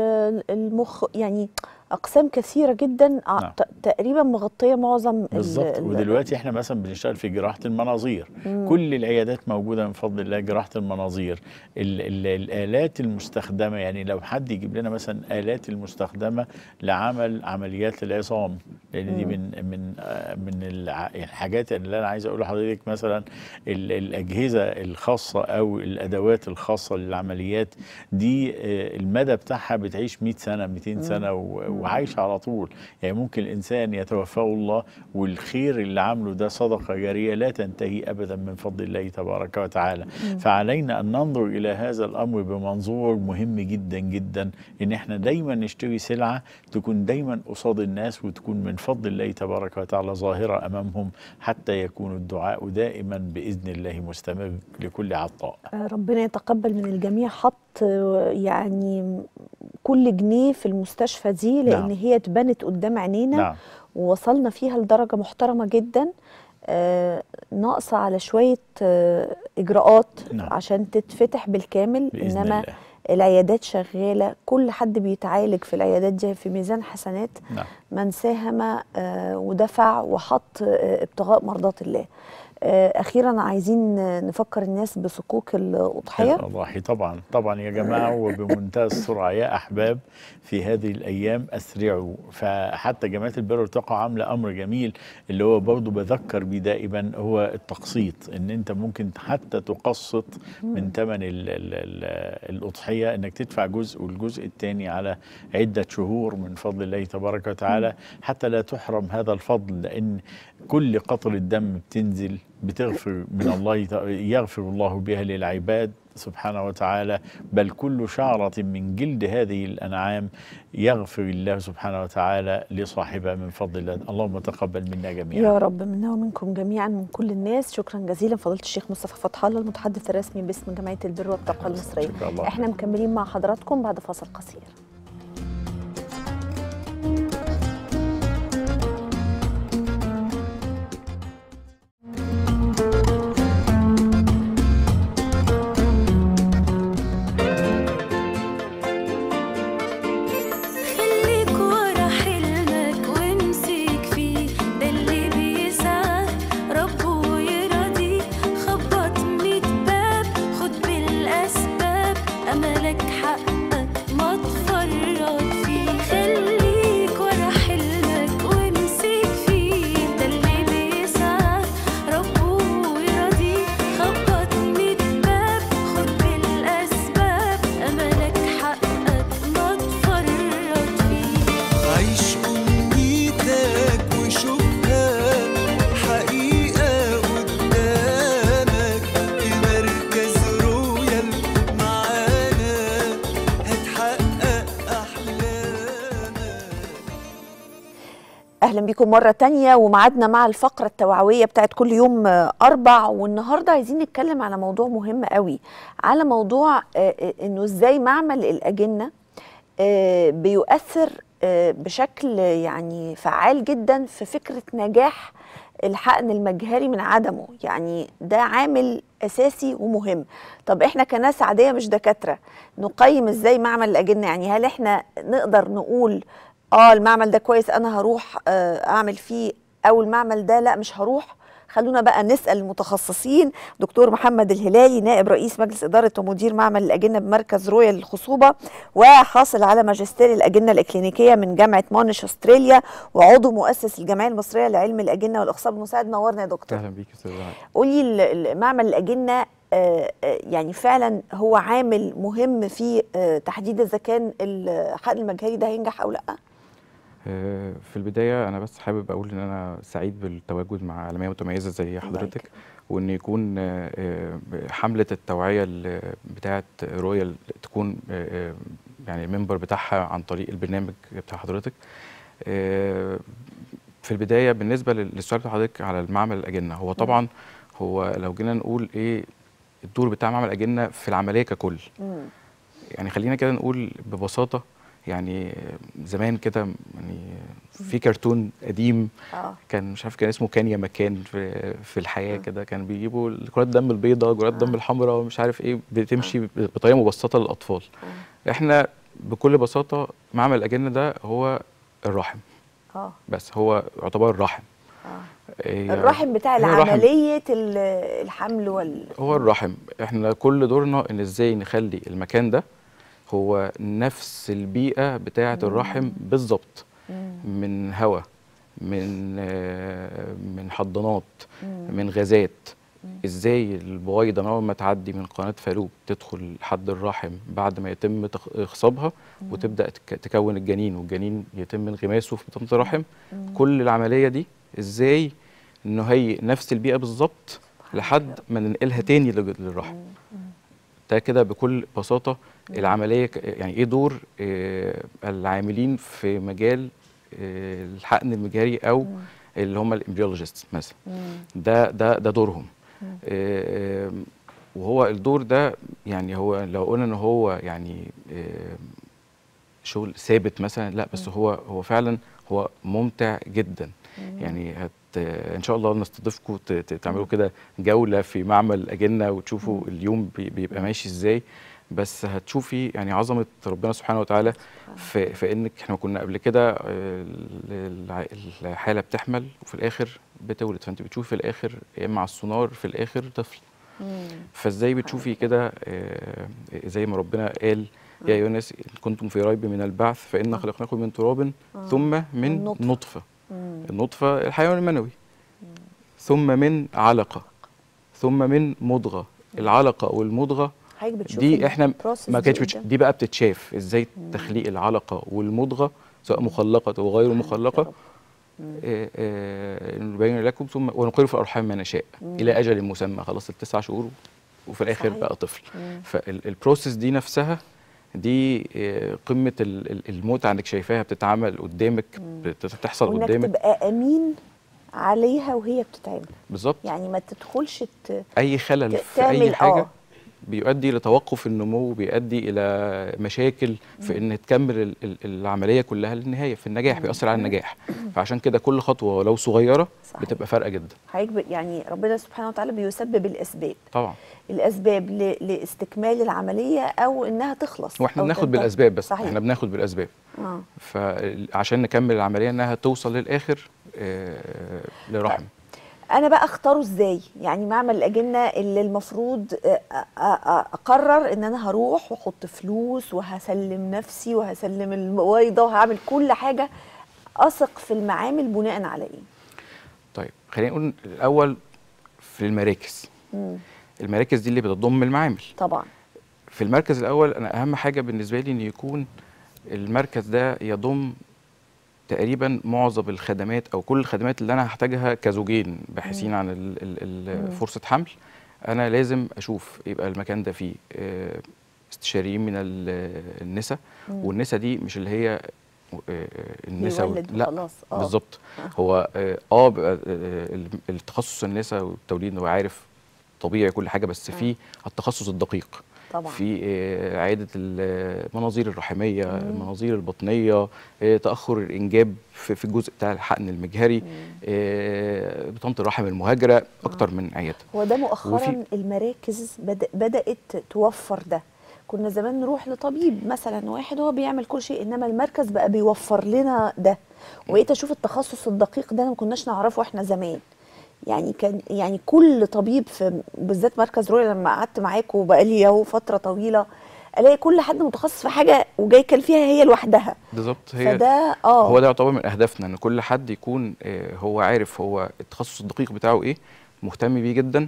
والمخ يعني اقسام كثيره جدا ع- نعم. ت- تقريبا مغطيه معظم ال- بالظبط ال- ودلوقتي احنا مثلا بنشتغل في جراحه المناظير كل العيادات موجوده من فضل الله جراحه المناظير ال ال الالات المستخدمه يعني لو حد يجيب لنا مثلا الات المستخدمه لعمل عمليات العظام لان دي من من آه، من الع- الحاجات اللي انا عايز اقول لحضرتك مثلا ال الاجهزه الخاصه او الادوات الخاصه للعمليات دي آه، المدى بتاعها بتعيش 100 سنه 200 سنه و- وعايشه على طول يعني ممكن الانسان يتوفاه الله والخير اللي عامله ده صدقه جاريه لا تنتهي ابدا من فضل الله تبارك وتعالى فعلينا ان ننظر الى هذا الامر بمنظور مهم جدا جدا ان احنا دايما نشتري سلعه تكون دايما قصاد الناس وتكون من فضل الله تبارك وتعالى ظاهره امامهم حتى يكون الدعاء دائما باذن الله مستمر لكل عطاء آه، ربنا يتقبل من الجميع حط آه، يعني كل جنيه في المستشفى دي لان نعم. هي اتبنت قدام عينينا نعم ووصلنا فيها لدرجه محترمه جدا آه، ناقصه على شويه آه، اجراءات نعم. عشان تتفتح بالكامل باذن انما الله العيادات شغاله كل حد بيتعالج في العيادات دي في ميزان حسنات نعم من ساهم آه، ودفع وحط آه، ابتغاء مرضات الله آه، اخيرا عايزين آه، نفكر الناس بصكوك الاضحيه الله طبعا طبعا يا جماعه وبمنتهى السرعه يا احباب في هذه الايام اسرعوا فحتى جمعيه البر والتقوى عامله امر جميل اللي هو برضه بذكر بيه دائما هو التقسيط ان انت ممكن حتى تقسط من ثمن ال- ال- ال- الاضحيه انك تدفع جزء والجزء الثاني على عده شهور من فضل الله تبارك وتعالى حتى لا تحرم هذا الفضل لان كل قطره دم بتنزل بتغفر من الله يغفر الله بها للعباد سبحانه وتعالى بل كل شعرة من جلد هذه الأنعام يغفر الله سبحانه وتعالى لصاحبها من فضل الله اللهم تقبل منا جميعا يا رب منا ومنكم جميعا من كل الناس شكرا جزيلا فضيله الشيخ مصطفى فتح الله المتحدث الرسمي باسم جمعيه البر والتقوى المصريه شكرا الله احنا مكملين مع حضراتكم بعد فاصل قصير اهلا بيكم مره تانية ومعادنا مع الفقره التوعويه بتاعت كل يوم آه، اربع والنهارده عايزين نتكلم على موضوع مهم قوي على موضوع آه، آه، انه ازاي معمل الاجنه آه، بيؤثر آه، بشكل يعني فعال جدا في فكره نجاح الحقن المجهري من عدمه يعني ده عامل اساسي ومهم طب احنا كناس عاديه مش دكاتره نقيم ازاي معمل الاجنه يعني هل احنا نقدر نقول اه المعمل ده كويس انا هروح آه اعمل فيه او المعمل ده لا مش هروح خلونا بقى نسال المتخصصين دكتور محمد الهلالي نائب رئيس مجلس اداره ومدير معمل الاجنه بمركز رويال للخصوبه وحاصل على ماجستير الاجنه الاكلينيكيه من جامعه مونش استراليا وعضو مؤسس الجمعيه المصريه لعلم الاجنه والاخصاب المساعد نورنا يا دكتور اهلا بيك يا استاذ علي. قولي ال- ال- معمل الاجنه آه، آه، يعني فعلا هو عامل مهم في آه، تحديد اذا كان الحقن المجهري ده هينجح او لا آه، في البدايه انا بس حابب اقول ان انا سعيد بالتواجد مع عالميه متميزه زي حضرتك وان يكون آه، آه، حمله التوعيه ال- بتاعه رويال تكون آه، آه، يعني المنبر بتاعها عن طريق البرنامج بتاع حضرتك آه، في البدايه بالنسبه لل- للسؤال بتاع حضرتك على المعمل الاجنه هو طبعا هو لو جينا نقول ايه الدور بتاع معمل الاجنه في العمليه ككل يعني خلينا كده نقول ببساطه يعني زمان كده يعني في كرتون قديم اه كان مش عارف كان اسمه كان يا مكان في في الحياه كده كان بيجيبوا كرات الدم البيضاء كرات الدم الحمراء ومش عارف ايه بتمشي بطريقه مبسطه للاطفال احنا بكل بساطه معمل الاجنه ده هو الرحم اه بس هو يعتبر الرحم اه إيه، الرحم بتاع هي الرحم. العمليه ال- الحمل وال هو الرحم احنا كل دورنا ان ازاي نخلي المكان ده هو نفس البيئة بتاعة الرحم بالظبط من هواء من آه، من حضانات من غازات ازاي البويضة من اول ما تعدي من قناة فالوب تدخل لحد الرحم بعد ما يتم تخ- اخصابها وتبدأ تك- تكون الجنين والجنين يتم انغماسه في بطانة الرحم كل العملية دي ازاي نهيئ نفس البيئة بالظبط لحد ما ننقلها تاني لل- للرحم ده كده بكل بساطة العملية ك- يعني ايه دور آه، العاملين في مجال آه، الحقن المجهري او اللي هم الامبريولوجيست مثلا ده ده ده دورهم آه، وهو الدور ده يعني هو لو قلنا ان هو يعني آه، شغل ثابت مثلا لا بس هو هو فعلا هو ممتع جدا يعني هت ان شاء الله نستضيفكم ت- ت- تعملوا كده جوله في معمل اجنه وتشوفوا اليوم بي- بيبقى ماشي ازاي بس هتشوفي يعني عظمه ربنا سبحانه وتعالى في, في انك احنا كنا قبل كده آه، ال- الع- الحاله بتحمل وفي الاخر بتولد فانت بتشوفي في الاخر يا اما على السونار في الاخر طفل فازاي بتشوفي كده آه، زي ما ربنا قال يا ايها الناس إن كنتم في ريب من البعث فإنا خلقناكم من تراب ثم من نطفة. نطفة النطفة الحيوان المنوي ثم من علقة ثم من مضغة العلقة والمضغة حضرتك بتشوف دي احنا البروسيس ما دي كانتش بتش... قدام. دي بقى بتتشاف ازاي تخليق العلقة والمضغة سواء مخلقة او غير مخلقة آه، آه، نبين لكم ثم ونقر في الارحام ما نشاء الى اجل مسمى خلاص التسع شهور وفي الاخر صحيح. بقى طفل فالبروسيس دي نفسها دي آه، قمه ال- ال- المتعه انك شايفاها بتتعمل قدامك بت- بتحصل وانك قدامك تبقى امين عليها وهي بتتعمل بالظبط يعني ما تدخلش ت... اي خلل ت- في اي تعمل- حاجه آه. بيؤدي لتوقف النمو بيؤدي الى مشاكل في ان تكمل ال- ال- العمليه كلها للنهايه في النجاح بيأثر على النجاح فعشان كده كل خطوه ولو صغيره صحيح. بتبقى فارقه جدا حضرتك ب- يعني ربنا سبحانه وتعالى بيسبب الاسباب طبعا الاسباب ل... لاستكمال العمليه او انها تخلص واحنا أو بناخد تنتهي. بالاسباب بس صحيح. احنا بناخد بالاسباب آه. فعشان نكمل العمليه انها توصل للاخر آه، لرحم انا بقى اختاره ازاي يعني معمل الاجنه اللي المفروض آه، آه، آه، اقرر ان انا هروح واحط فلوس وهسلم نفسي وهسلم البويضه وهعمل كل حاجه اثق في المعامل بناء على ايه طيب خلينا نقول الاول في المراكز المراكز دي اللي بتضم المعامل طبعا في المركز الاول انا اهم حاجه بالنسبه لي ان يكون المركز ده يضم تقريبا معظم الخدمات او كل الخدمات اللي انا هحتاجها كزوجين باحثين عن ال ال ال فرصه حمل انا لازم اشوف يبقى المكان ده فيه آه، استشاريين من ال- النساء والنساء دي مش اللي هي آه، النساء وال- بيولد لا وخلاص. آه. بالظبط هو اه آه، بيبقى، آه، ال- التخصص النساء والتوليد هو عارف طبيعي كل حاجه بس في التخصص الدقيق طبعا في آه، عيادة المناظير الرحمية المناظير البطنية آه، تأخر الإنجاب في في الجزء بتاع الحقن المجهري آه، بطانة الرحم المهاجرة أكتر من عيادة هو ده مؤخرا وفي- المراكز بدأ بدأت توفر ده كنا زمان نروح لطبيب مثلا واحد هو بيعمل كل شيء انما المركز بقى بيوفر لنا ده وبقيت اشوف التخصص الدقيق ده ما كناش نعرفه احنا زمان يعني كان يعني كل طبيب في بالذات مركز رؤيا لما قعدت معاكم وبقالي اهو فتره طويله الاقي كل حد متخصص في حاجه وجاي كان فيها هي لوحدها بالظبط هي فده اه هو ده يعتبر من أهدافنا إن كل حد يكون آه، هو عارف هو التخصص الدقيق بتاعه إيه مهتم بيه جدا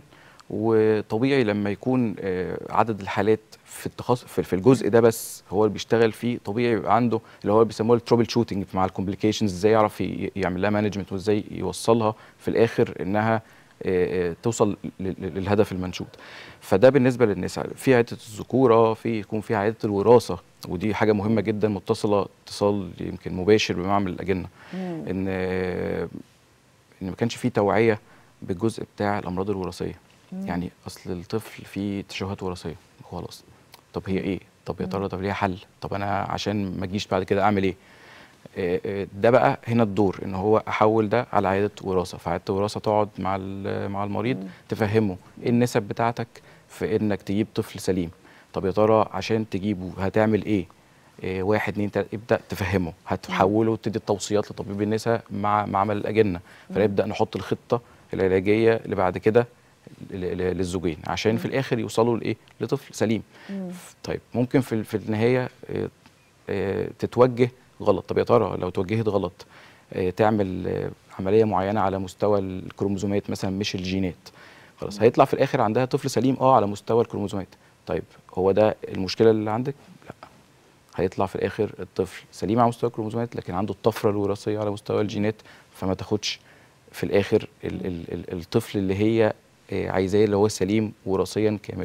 وطبيعي لما يكون آه، عدد الحالات في التخصص في في الجزء ده بس هو اللي بيشتغل فيه طبيعي يبقى عنده اللي هو بيسموه التروبل شوتنج مع الكومبليكيشنز ازاي يعرف ي- يعمل لها مانجمنت وازاي يوصلها في الاخر انها آه، آه، توصل لل- للهدف المنشود فده بالنسبه للنساء في عياده الذكوره في يكون في عياده الوراثه ودي حاجه مهمه جدا متصله اتصال يمكن مباشر بمعمل الاجنه ان آه، ان ما كانش في توعيه بالجزء بتاع الامراض الوراثيه يعني اصل الطفل فيه تشوهات وراثيه خلاص طب هي ايه طب يا ترى طب ليها حل طب انا عشان ما اجيش بعد كده اعمل ايه آه، آه، ده بقى هنا الدور ان هو احول ده على عياده وراثه فعياده الوراثه تقعد مع ال- مع المريض تفهمه ايه النسب بتاعتك في انك تجيب طفل سليم طب يا ترى عشان تجيبه هتعمل ايه إيه، واحد اتنين تلاته ابدا تفهمه هتحوله وتدي التوصيات لطبيب النساء مع معمل الاجنه فنبدا نحط الخطه العلاجيه اللي بعد كده ل- ل- للزوجين عشان في الاخر يوصلوا لايه لطفل سليم ف- طيب ممكن في ال- في النهايه إيه، إيه، تتوجه غلط طب يا ترى لو توجهت غلط إيه، تعمل إيه، عمليه معينه على مستوى الكروموزومات مثلا مش الجينات خلاص هيطلع في الاخر عندها طفل سليم اه على مستوى الكروموزومات طيب هو ده المشكله اللي عندك لا هيطلع في الاخر الطفل سليم على مستوى الكروموزومات لكن عنده الطفره الوراثيه على مستوى الجينات فما تاخدش في الاخر ال ال ال الطفل اللي هي آه، عايزاه اللي هو سليم وراثيا كامل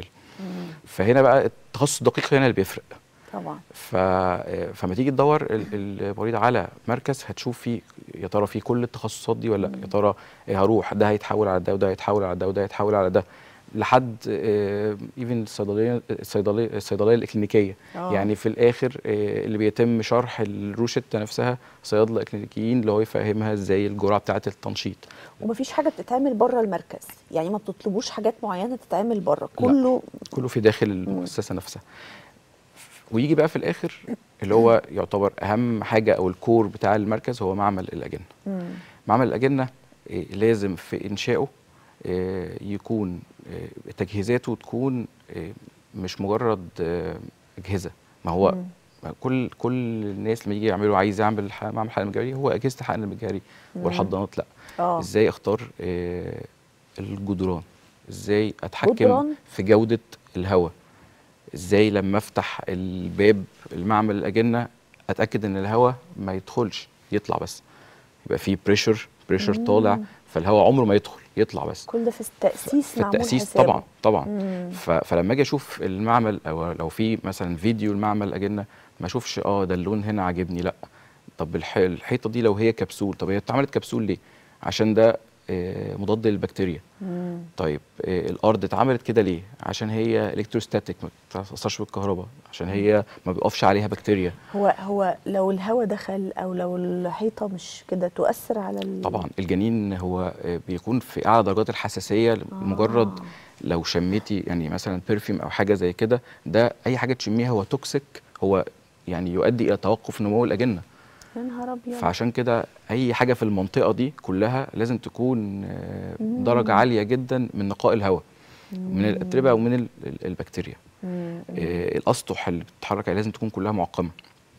فهنا بقى التخصص الدقيق هنا اللي بيفرق طبعا ف... آه، فما تيجي تدور ال- المريض على مركز هتشوف فيه يا ترى فيه كل التخصصات دي ولا لا يا ترى آه، هروح ده هيتحول على ده وده هيتحول على ده وده هيتحول على ده لحد ايفن الصيدليه الصيدليه الصيدليه الاكلينيكيه آه. يعني في الاخر آه، اللي بيتم شرح الروشته نفسها صيادله اكلينيكيين اللي هو يفهمها ازاي الجرعه بتاعه التنشيط ومفيش حاجه بتتعمل بره المركز يعني ما بتطلبوش حاجات معينه تتعمل بره كله كله في داخل المؤسسه نفسها ويجي بقى في الاخر اللي هو يعتبر اهم حاجه او الكور بتاع المركز هو معمل الاجنه مم. معمل الاجنه آه، لازم في انشائه آه، يكون آه، تجهيزاته تكون آه، مش مجرد آه، اجهزه ما هو ما كل كل الناس لما يجي يعملوا عايز يعمل ح- معمل حقن مجاري هو اجهزه الحقن المجاري والحضانات لا اه ازاي اختار آه، الجدران ازاي اتحكم جدران؟ في جوده الهواء ازاي لما افتح الباب المعمل الاجنه اتاكد ان الهواء ما يدخلش يطلع بس يبقى في بريشر بريشر طالع فالهواء عمره ما يدخل يطلع بس كل ده في التاسيس في معمول التاسيس حسابه. طبعا طبعا مم. ف... فلما اجي اشوف المعمل او لو في مثلا فيديو المعمل اجنه ما اشوفش اه ده اللون هنا عاجبني لا طب الح... الحيطه دي لو هي كبسول طب هي اتعملت كبسول ليه عشان ده آه، مضاد للبكتيريا مم. طيب آه، الارض اتعملت كده ليه عشان هي الكتروستاتيك ما بتتاثرش بالكهرباء عشان هي ما بيقفش عليها بكتيريا هو هو لو الهواء دخل او لو الحيطه مش كده تؤثر على ال... طبعا الجنين هو آه، بيكون في اعلى درجات الحساسيه لمجرد آه. لو شميتي يعني مثلا برفيوم او حاجه زي كده ده اي حاجه تشميها هو توكسيك هو يعني يؤدي الى توقف نمو الاجنه يا نهار ابيض فعشان كده اي حاجه في المنطقه دي كلها لازم تكون آه، درجه عاليه جدا من نقاء الهواء من الاتربه ومن ال- ال- البكتيريا مم. آه، الاسطح اللي بتتحرك عليها لازم تكون كلها معقمه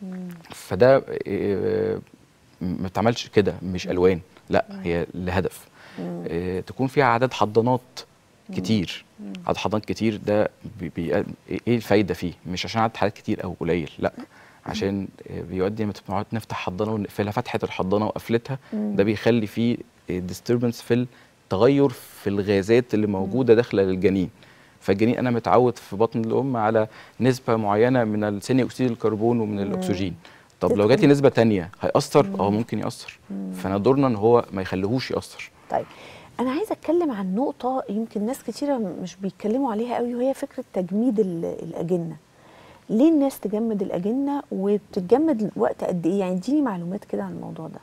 فده آه، ما بتعملش كده مش الوان لا هي لهدف آه، تكون فيها عدد حضانات كتير عدد حضانات كتير ده بي بي ايه الفايده فيه مش عشان عدد حالات كتير او قليل لا عشان آه، بيؤدي لما تبقى نفتح حضانه ونقفلها فتحه الحضانه وقفلتها ده بيخلي فيه ديستربنس في التغير في الغازات اللي موجوده داخله الجنين فالجنين انا متعود في بطن الام على نسبه معينه من ثاني اكسيد الكربون ومن الاكسجين طب لو تدخل- جات لي نسبه تانية هيأثر مم. اه ممكن يأثر مم. فانا دورنا ان هو ما يخليهوش يأثر طيب انا عايزه اتكلم عن نقطه يمكن ناس كتيره مش بيتكلموا عليها قوي وهي فكره تجميد ال- الاجنه ليه الناس تجمد الاجنه وبتتجمد وقت قد ايه يعني اديني معلومات كده عن الموضوع ده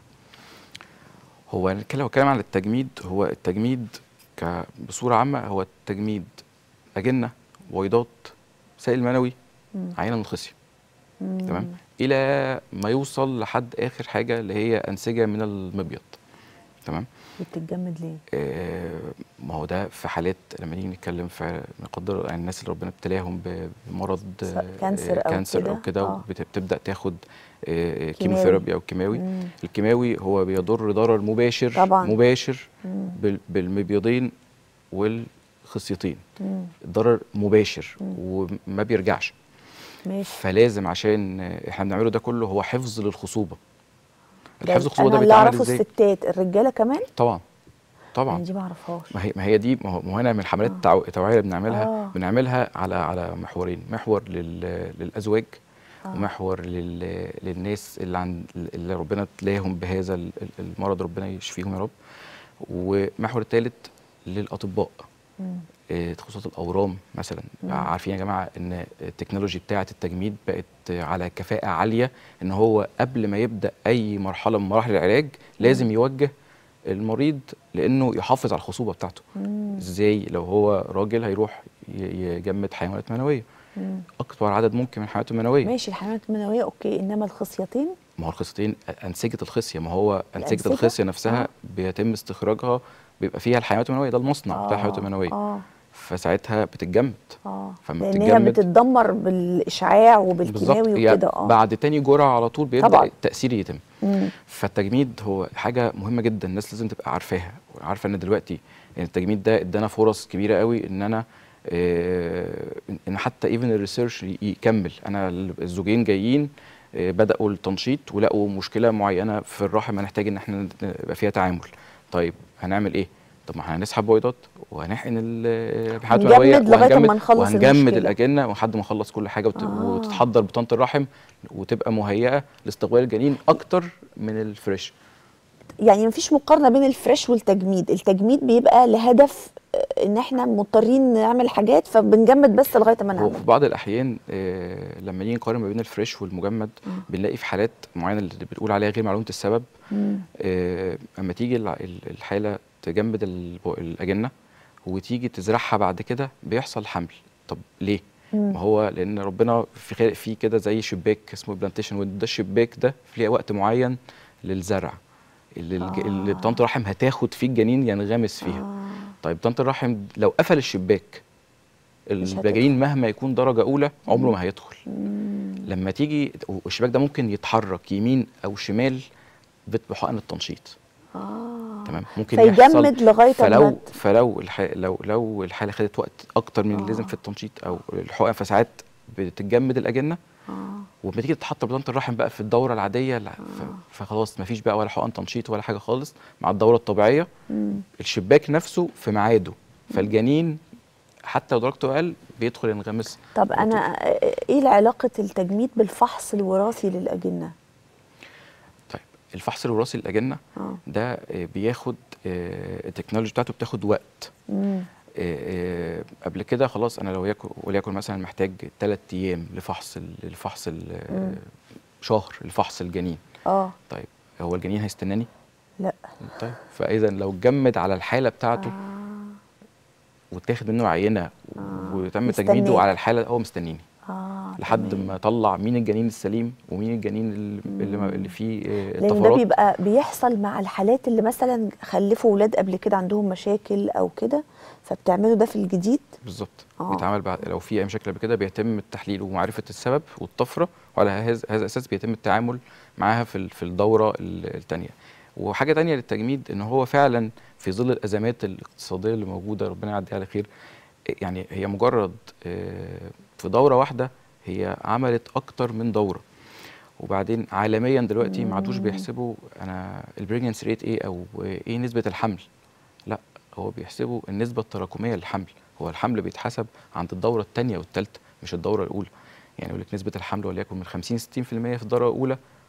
هو أنا لو اتكلم عن التجميد هو التجميد ك- بصوره عامه هو التجميد اجنه بويضات سائل منوي مم. عينه من الخصيه مم. تمام الى ما يوصل لحد اخر حاجه اللي هي انسجه من المبيض تمام بتتجمد ليه آه، ما هو ده في حالات لما نيجي نتكلم في نقدر يعني الناس اللي ربنا ابتلاهم ب- بمرض سواء آه، كانسر أو كانسر كده. او كده آه. وبت- بتبدا تاخد آه، كيماوي. كيموثيرابي او كيماوي مم. الكيماوي هو بيضر ضرر مباشر طبعاً. مباشر مم. بال- بالمبيضين والخصيتين مم. ضرر مباشر مم. وما بيرجعش ماشي فلازم عشان آه، احنا بنعمله ده كله هو حفظ للخصوبه ده الحفظ الخصوبه ده انا اللي بيتعمل اعرفه ازاي الستات الرجاله كمان طبعا طبعا انا دي ما اعرفهاش ما هي ما هي دي ما هو ما هو هنا من حملات التعو- التوعيه اللي بنعملها آه. بنعملها على على محورين محور لل للازواج آه. ومحور لل للناس اللي عند اللي ربنا ابتلاهم بهذا ال- ال- المرض ربنا يشفيهم يا رب ومحور الثالث للاطباء مم. آه، تخصصات الاورام مثلا مم. عارفين يا جماعه ان التكنولوجي بتاعه التجميد بقت على كفاءه عاليه ان هو قبل ما يبدا اي مرحله من مراحل العلاج لازم يوجه المريض لانه يحافظ على الخصوبه بتاعته مم. ازاي لو هو راجل هيروح ي- يجمد حيوانات منويه مم. اكبر عدد ممكن من الحيوانات المنويه ماشي الحيوانات المنويه اوكي انما الخصيتين ما هو الخصيتين انسجه الخصيه ما هو انسجه الأنسجة؟ الخصيه نفسها آه. بيتم استخراجها بيبقى فيها الحيوانات المنويه ده المصنع بتاع الحيوانات آه، المنويه اه فساعتها بتتجمد اه فما لان هي بتتجمد بتتدمر بالاشعاع وبالكيماوي هي وكده اه بعد تاني جرعه على طول بيبدا طبعاً. التاثير يتم مم. فالتجميد هو حاجه مهمه جدا الناس لازم تبقى عارفاها عارفه ان دلوقتي ان التجميد ده ادانا فرص كبيره قوي ان انا آه، ان حتى ايفن الريسيرش يكمل انا الزوجين جايين آه، بداوا التنشيط ولقوا مشكله معينه في الرحم هنحتاج ان احنا يبقى فيها تعامل طيب هنعمل ايه طب ما احنا هنسحب بويضات وهنحقن ال- الحيوانات هنجمد المنويه لغاية أما وهنجمد نخلص وهنجمد المشكلة. الاجنه لحد ما نخلص كل حاجه وت- آه. وتتحضر بطانه الرحم وتبقى مهيئه لاستقبال الجنين اكتر من الفريش يعني مفيش مقارنه بين الفريش والتجميد التجميد بيبقى لهدف آه، ان احنا مضطرين نعمل حاجات فبنجمد بس لغايه ما هو نعمل في بعض الاحيان آه لما نيجي نقارن ما بين الفريش والمجمد بنلاقي في حالات معينه اللي بتقول عليها غير معلومه السبب مم. آه اما تيجي الع- ال- الحاله تجمد الب- الاجنه وتيجي تزرعها بعد كده بيحصل حمل طب ليه مم. ما هو لان ربنا في خلق فيه كده زي شباك اسمه بلانتيشن ويندو ده الشباك ده في وقت معين للزرع اللي, الج- اللي بطانه الرحم هتاخد فيه الجنين ينغمس فيها آه. طيب طنط الرحم لو قفل الشباك مش الجنين مهما يكون درجه اولى عمره ما هيدخل مم. لما تيجي والشباك ده ممكن يتحرك يمين او شمال بت- بحقن التنشيط اه تمام ممكن فيجمد لغايه فلو ما ت- فلو الح... لو لو الحاله خدت وقت اكتر من اللازم آه. في التنشيط او الحقن فساعات بتتجمد الاجنه اه ولما تيجي تتحط بطانه الرحم بقى في الدوره العاديه لا ف... فخلاص مفيش بقى ولا حقن تنشيط ولا حاجه خالص مع الدوره الطبيعيه مم. الشباك نفسه في ميعاده فالجنين حتى لو درجته اقل بيدخل ينغمس طب انا آه، ايه علاقه التجميد بالفحص الوراثي للاجنه طيب الفحص الوراثي للاجنه اه ده آه، بياخد آه، التكنولوجي بتاعته بتاخد وقت مم. آه، آه، قبل كده خلاص انا لو يكن وليكن مثلا محتاج ثلاث ايام لفحص ال- لفحص ال- مم. شهر لفحص الجنين اه طيب هو الجنين هيستناني لا طيب فاذا لو جمد على الحاله بتاعته آه. وتاخد منه عينه وتم مستنيه. تجميده على الحاله هو مستنيني اه لحد تمام. ما طلع مين الجنين السليم ومين الجنين اللي, اللي, ما- اللي فيه آه، لان ده الطفرات بيبقى بيحصل مع الحالات اللي مثلا خلفوا ولاد قبل كده عندهم مشاكل او كده فبتعملوا ده في الجديد بالظبط آه. بيتعمل بعد لو في اي مشاكل قبل كده بيتم التحليل ومعرفه السبب والطفره وعلى هذا هذا الاساس بيتم التعامل معاها في ال- في الدوره الثانيه وحاجه تانية للتجميد ان هو فعلا في ظل الازمات الاقتصاديه اللي موجوده ربنا يعديها على خير يعني هي مجرد آه، في دوره واحده هي عملت اكتر من دوره وبعدين عالميا دلوقتي ما عادوش بيحسبوا انا البريجنسي ريت ايه او ايه نسبه الحمل لا هو بيحسبوا النسبه التراكميه للحمل هو الحمل بيتحسب عند الدوره الثانيه والثالثه مش الدوره الاولى يعني يقول لك نسبه الحمل وليكن من 50 60% في الدوره الاولى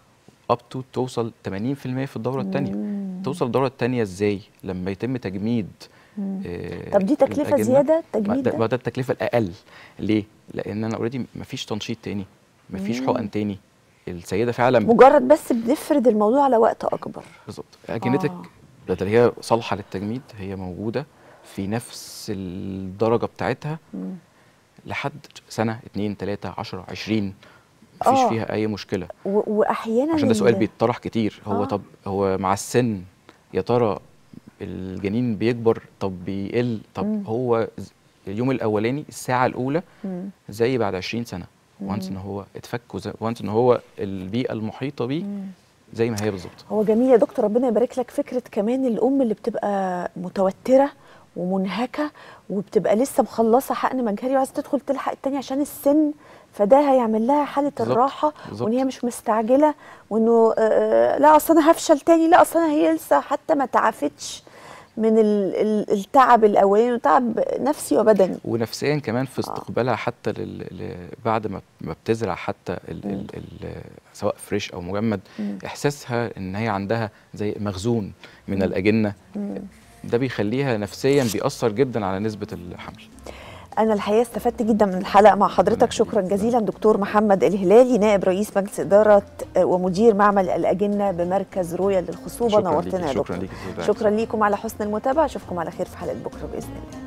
اب تو توصل 80% في الدوره الثانيه توصل الدوره الثانيه ازاي لما يتم تجميد آه، طب دي تكلفه الأجنة. زياده ما تجميد ده, ده ما ده التكلفه الاقل ليه لان انا اوريدي مفيش تنشيط تاني مفيش حقن تاني السيده فعلا مجرد بس بنفرد الموضوع على وقت اكبر بالظبط اجنتك آه. بدل هي صالحه للتجميد هي موجوده في نفس الدرجه بتاعتها لحد سنه 2 3 10 20 مفيش آه. فيها اي مشكله و- واحيانا عشان ده سؤال ال- بيتطرح كتير هو آه. طب هو مع السن يا ترى الجنين بيكبر طب بيقل طب مم. هو ز- اليوم الاولاني الساعه الاولى مم. زي بعد 20 سنه وانس ان هو اتفك وانس ان هو البيئه المحيطه بيه زي ما هي بالظبط هو جميل يا دكتور ربنا يبارك لك فكره كمان الام اللي بتبقى متوتره ومنهكه وبتبقى لسه مخلصه حقن مجهري وعايزه تدخل تلحق التاني عشان السن فده هيعمل لها حاله بالظبط، الراحه بالظبط. وان هي مش مستعجله وانه آه، لا اصل انا هفشل تاني لا اصل انا هي لسه حتى ما تعافتش من ال- ال- التعب الاولاني وتعب نفسي وبدني ونفسيا كمان في استقبالها حتى لل... ل... بعد ما ما بتزرع حتى ال... ال... ال... سواء فريش او مجمد احساسها ان هي عندها زي مخزون من الاجنه ده بيخليها نفسيا بيأثر جدا على نسبه الحمل أنا الحقيقة استفدت جدا من الحلقة مع حضرتك شكرا جزيلا دكتور محمد الهلالي نائب رئيس مجلس إدارة آه، ومدير معمل الأجنة بمركز رويال للخصوبة شكراً نورتنا ليكي، يا شكراً دكتور ليكي يا أستاذ شكرا ليكم على حسن المتابعة أشوفكم على خير في حلقة بكرة بإذن الله